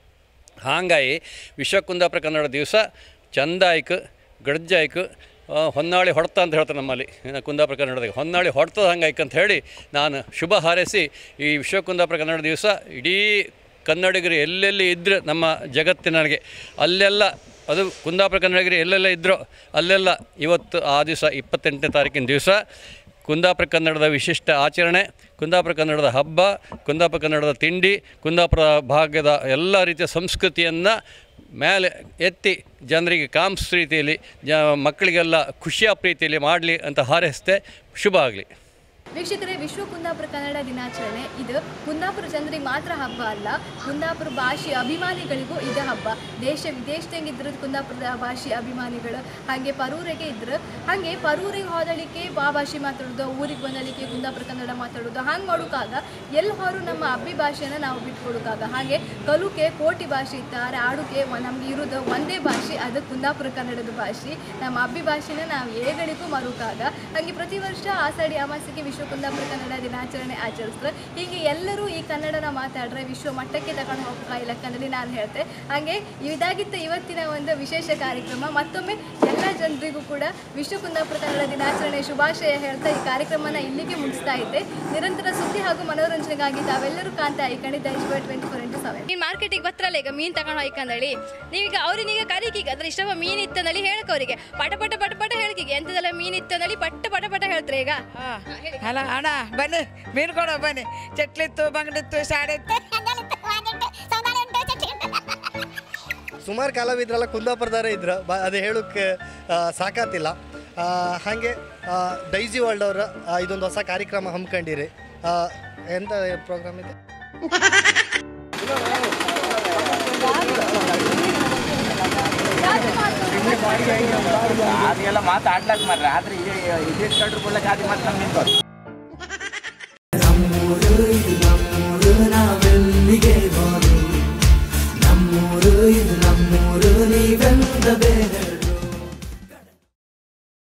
ಹಾಗಾಗಿ ವಿಶ್ವ ಕುಂದಾಪುರ ಕನ್ನಡ ದಿವಸ ಚಂದಾಯ್ಕ ಗಡ್ಜಾಯ್ಕ ಆ, ಹೊನ್ನಾಳಿ ಹೊಡ್ತ ಅಂತ ಹೇಳ್ತಾರೆ ನಮ್ಮಲ್ಲಿ ಇನ್ನು ಕುಂದಾಪುರ ಕನ್ನಡದಾಗ ಹೊನ್ನಾಳಿ ಹೊಡ್ತದ ಹಂಗಾಯ್ಕ ಅಂತ ಹೇಳಿ ನಾನು ಶುಭ ಹಾರೈಸಿ ಈ ವಿಶ್ವ ಕುಂದಾಪುರ ಕನ್ನಡ ದಿವಸ ಇಡೀ ಕನ್ನಡಿಗರು ಎಲ್ಲೆಲ್ಲಿ ಇದ್ದರೆ ನಮ್ಮ ಜಗತ್ತಿನೊಳಗೆ ಅಲ್ಲೆಲ್ಲ ಅದು ಕುಂದಾಪುರ ಕನ್ನಡಿಗರು ಎಲ್ಲೆಲ್ಲ ಇದ್ದರೋ ಅಲ್ಲೆಲ್ಲ ಇವತ್ತು ಆ ದಿವಸ ಇಪ್ಪತ್ತೆಂಟನೇ ತಾರೀಕಿನ ದಿವಸ ಕುಂದಾಪುರ ಕನ್ನಡದ ವಿಶಿಷ್ಟ ಆಚರಣೆ ಕುಂದಾಪುರ ಕನ್ನಡದ ಹಬ್ಬ ಕುಂದಾಪುರ ಕನ್ನಡದ ತಿಂಡಿ ಕುಂದಾಪುರ ಭಾಗದ ಎಲ್ಲ ರೀತಿಯ ಸಂಸ್ಕೃತಿಯನ್ನು ಮೇಲೆ ಎತ್ತಿ ಜನರಿಗೆ ಕಾಮ್ಸ್ ರೀತಿಯಲ್ಲಿ ಜ ಮಕ್ಕಳಿಗೆಲ್ಲ ಖುಷಿಯ ಪ್ರೀತಿಯಲ್ಲಿ ಮಾಡಲಿ ಅಂತ ಹಾರೈಸ್ತೆ ಶುಭ ಆಗಲಿ ವೀಕ್ಷಕರೇ ವಿಶ್ವ ಕುಂದಾಪುರ ಕನ್ನಡ ದಿನಾಚರಣೆ ಇದು ಕುಂದಾಪುರ ಜನರಿಗೆ ಮಾತ್ರ ಹಬ್ಬ ಅಲ್ಲ ಕುಂದಾಪುರ ಭಾಷೆಯ ಅಭಿಮಾನಿಗಳಿಗೂ ಇದು ಹಬ್ಬ ದೇಶ ವಿದೇಶದಂಗೆ ಇದ್ರದ್ದು ಕುಂದಾಪುರದ ಭಾಷೆಯ ಅಭಿಮಾನಿಗಳು ಹಾಗೆ ಪರೂರಿಗೆ ಇದ್ರು ಹಾಗೆ ಪರೂರಿಗೆ ಹೋದಳಿಕೆ ಬಾ ಭಾಷೆ ಮಾತಾಡೋದು ಊರಿಗೆ ಬಂದಳಿಕೆ ಕುಂದಾಪುರ ಕನ್ನಡ ಮಾತಾಡೋದು ಹಂಗೆ ಮಾಡೋಕ್ಕಾಗ ಎಲ್ಲಿ ಹೊರು ನಮ್ಮ ಅಬ್ಬಿ ಭಾಷೆನ ನಾವು ಬಿಟ್ಕೊಡೋಕ್ಕಾಗ ಹಾಗೆ ಕಲುಕೆ ಕೋಟಿ ಭಾಷೆ ಇತ್ತಾರೆ ಆಡುಕೆ ವ- ನಮ್ಗೆ ಇರೋದು ಒಂದೇ ಭಾಷೆ ಅದು ಕುಂದಾಪುರ ಕನ್ನಡದ ಭಾಷೆ ನಮ್ಮ ಅಬ್ಬಿ ಭಾಷೆನ ನಾವು ಏಗಳಿಗೂ ಮರುಕಾಗ ಹಾಗೆ ಪ್ರತಿ ವರ್ಷ ಆಷಾಢಿ ಅಮಾವಾಸ್ಯೆಗೆ ವಿಶ್ವ ಕುಂದಾಪುರ ಕನ್ನಡ ದಿನಾಚರಣೆ ಆಚರಿಸ್ತಾರೆ ಹೀಗೆ ಎಲ್ಲರೂ ಈ ಕನ್ನಡನ ಮಾತಾಡ್ರೆ ವಿಶ್ವ ಮಟ್ಟಕ್ಕೆ ತಗೊಂಡು ಹೋಗ್ತಾ ಇಲ್ಲ ಕನ್ನಡಿ ನಾನು ಹೇಳ್ತೆ ಹಾಗೆ ಇದಾಗಿತ್ತು ಇವತ್ತಿನ ಒಂದು ವಿಶೇಷ ಕಾರ್ಯಕ್ರಮ ಮತ್ತೊಮ್ಮೆ ಎಲ್ಲ ಜನರಿಗೂ ಕೂಡ ವಿಶ್ವ ಕುಂದಾಪುರ ಕನ್ನಡ ದಿನಾಚರಣೆ ಶುಭಾಶಯ ಹೇಳ್ತಾ ಈ ಕಾರ್ಯಕ್ರಮನ ಇಲ್ಲಿಗೆ ಮುಗಿಸ್ತಾ ಇದ್ದೆ ನಿರಂತರ ಸುದ್ದಿ ಹಾಗೂ ಮನೋರಂಜನೆಗಾಗಿ ತಾವೆಲ್ಲರೂ ಕಾಣ್ತಾ ಐಕಣಿ ದೈಶ್ವ ಟ್ವೆಂಟಿ ಫೋರ್ ಇಂಟು ಸೆವೆನ್ ನೀನು ಮಾರ್ಕೆಟಿಗೆ ಬತ್ರಲ್ಲ ಈಗ ಮೀನು ತಗೊಂಡು ಹೋಯ್ಕಂದಳಿ ನೀವೀಗ ಅವ್ರಿನೀಗ ಕರಿಕೀಗ ಅದ್ರ ಇಷ್ಟವ ಮೀನು ಇತ್ತಂದಳಿ ಹೇಳಕ್ ಅವರಿಗೆ ಪಟ ಪಟ ಪಟ ಪಟ ಹೇಳ್ಕೀಗ ಎಂತದೆಲ್ಲ ಮೀನು ಇತ್ತಂದಳಿ ಪಟ್ಟ ಪಟ ಪಟ ಹೇಳ್ತಾರೆ ಈಗ ಅಲ್ಲ ಅಣ್ಣ ಬನ್ನಿ ಮೀನು ಕೊಡೋ ಬನ್ನಿ ಚಟ್ಲಿತ್ತು ಬಂಗಡಿತ್ತು ಶಾಡಿತ್ತು ಸುಮಾರು ಕಲಾವಿದ್ರೆಲ್ಲ ಕುಂದಾಪುರದವರೇ ಇದ್ರು ಬ ಅದು ಹೇಳೋಕ್ಕೆ ಸಾಕಾತಿಲ್ಲ ಆ, ಹಾಗೆ ಆ, ಡೈಜಿ ವರ್ಲ್ಡ್ ಅವರ ಆ, ಇದೊಂದು ಹೊಸ ಕಾರ್ಯಕ್ರಮ ಹಮ್ಮಿಕೊಂಡಿರಿ ಆ, ಎಂತ ಪ್ರೋಗ್ರಾಮ್ ಇದೆ ಅದೆಲ್ಲ ಮಾತಾಡ್ಲಕ್ ಮಾರ್ರೆ ಆದ್ರೆ ಇದೇ ಇದೇ ಕಂಡ್ರು ಕೊಡ್ಲಕ್ಕೆ ಆದಿ ಮತ್ತೆ ನಮ್ಗೆ ನಿಂತವ್ರು ನಮ್ಮೂರ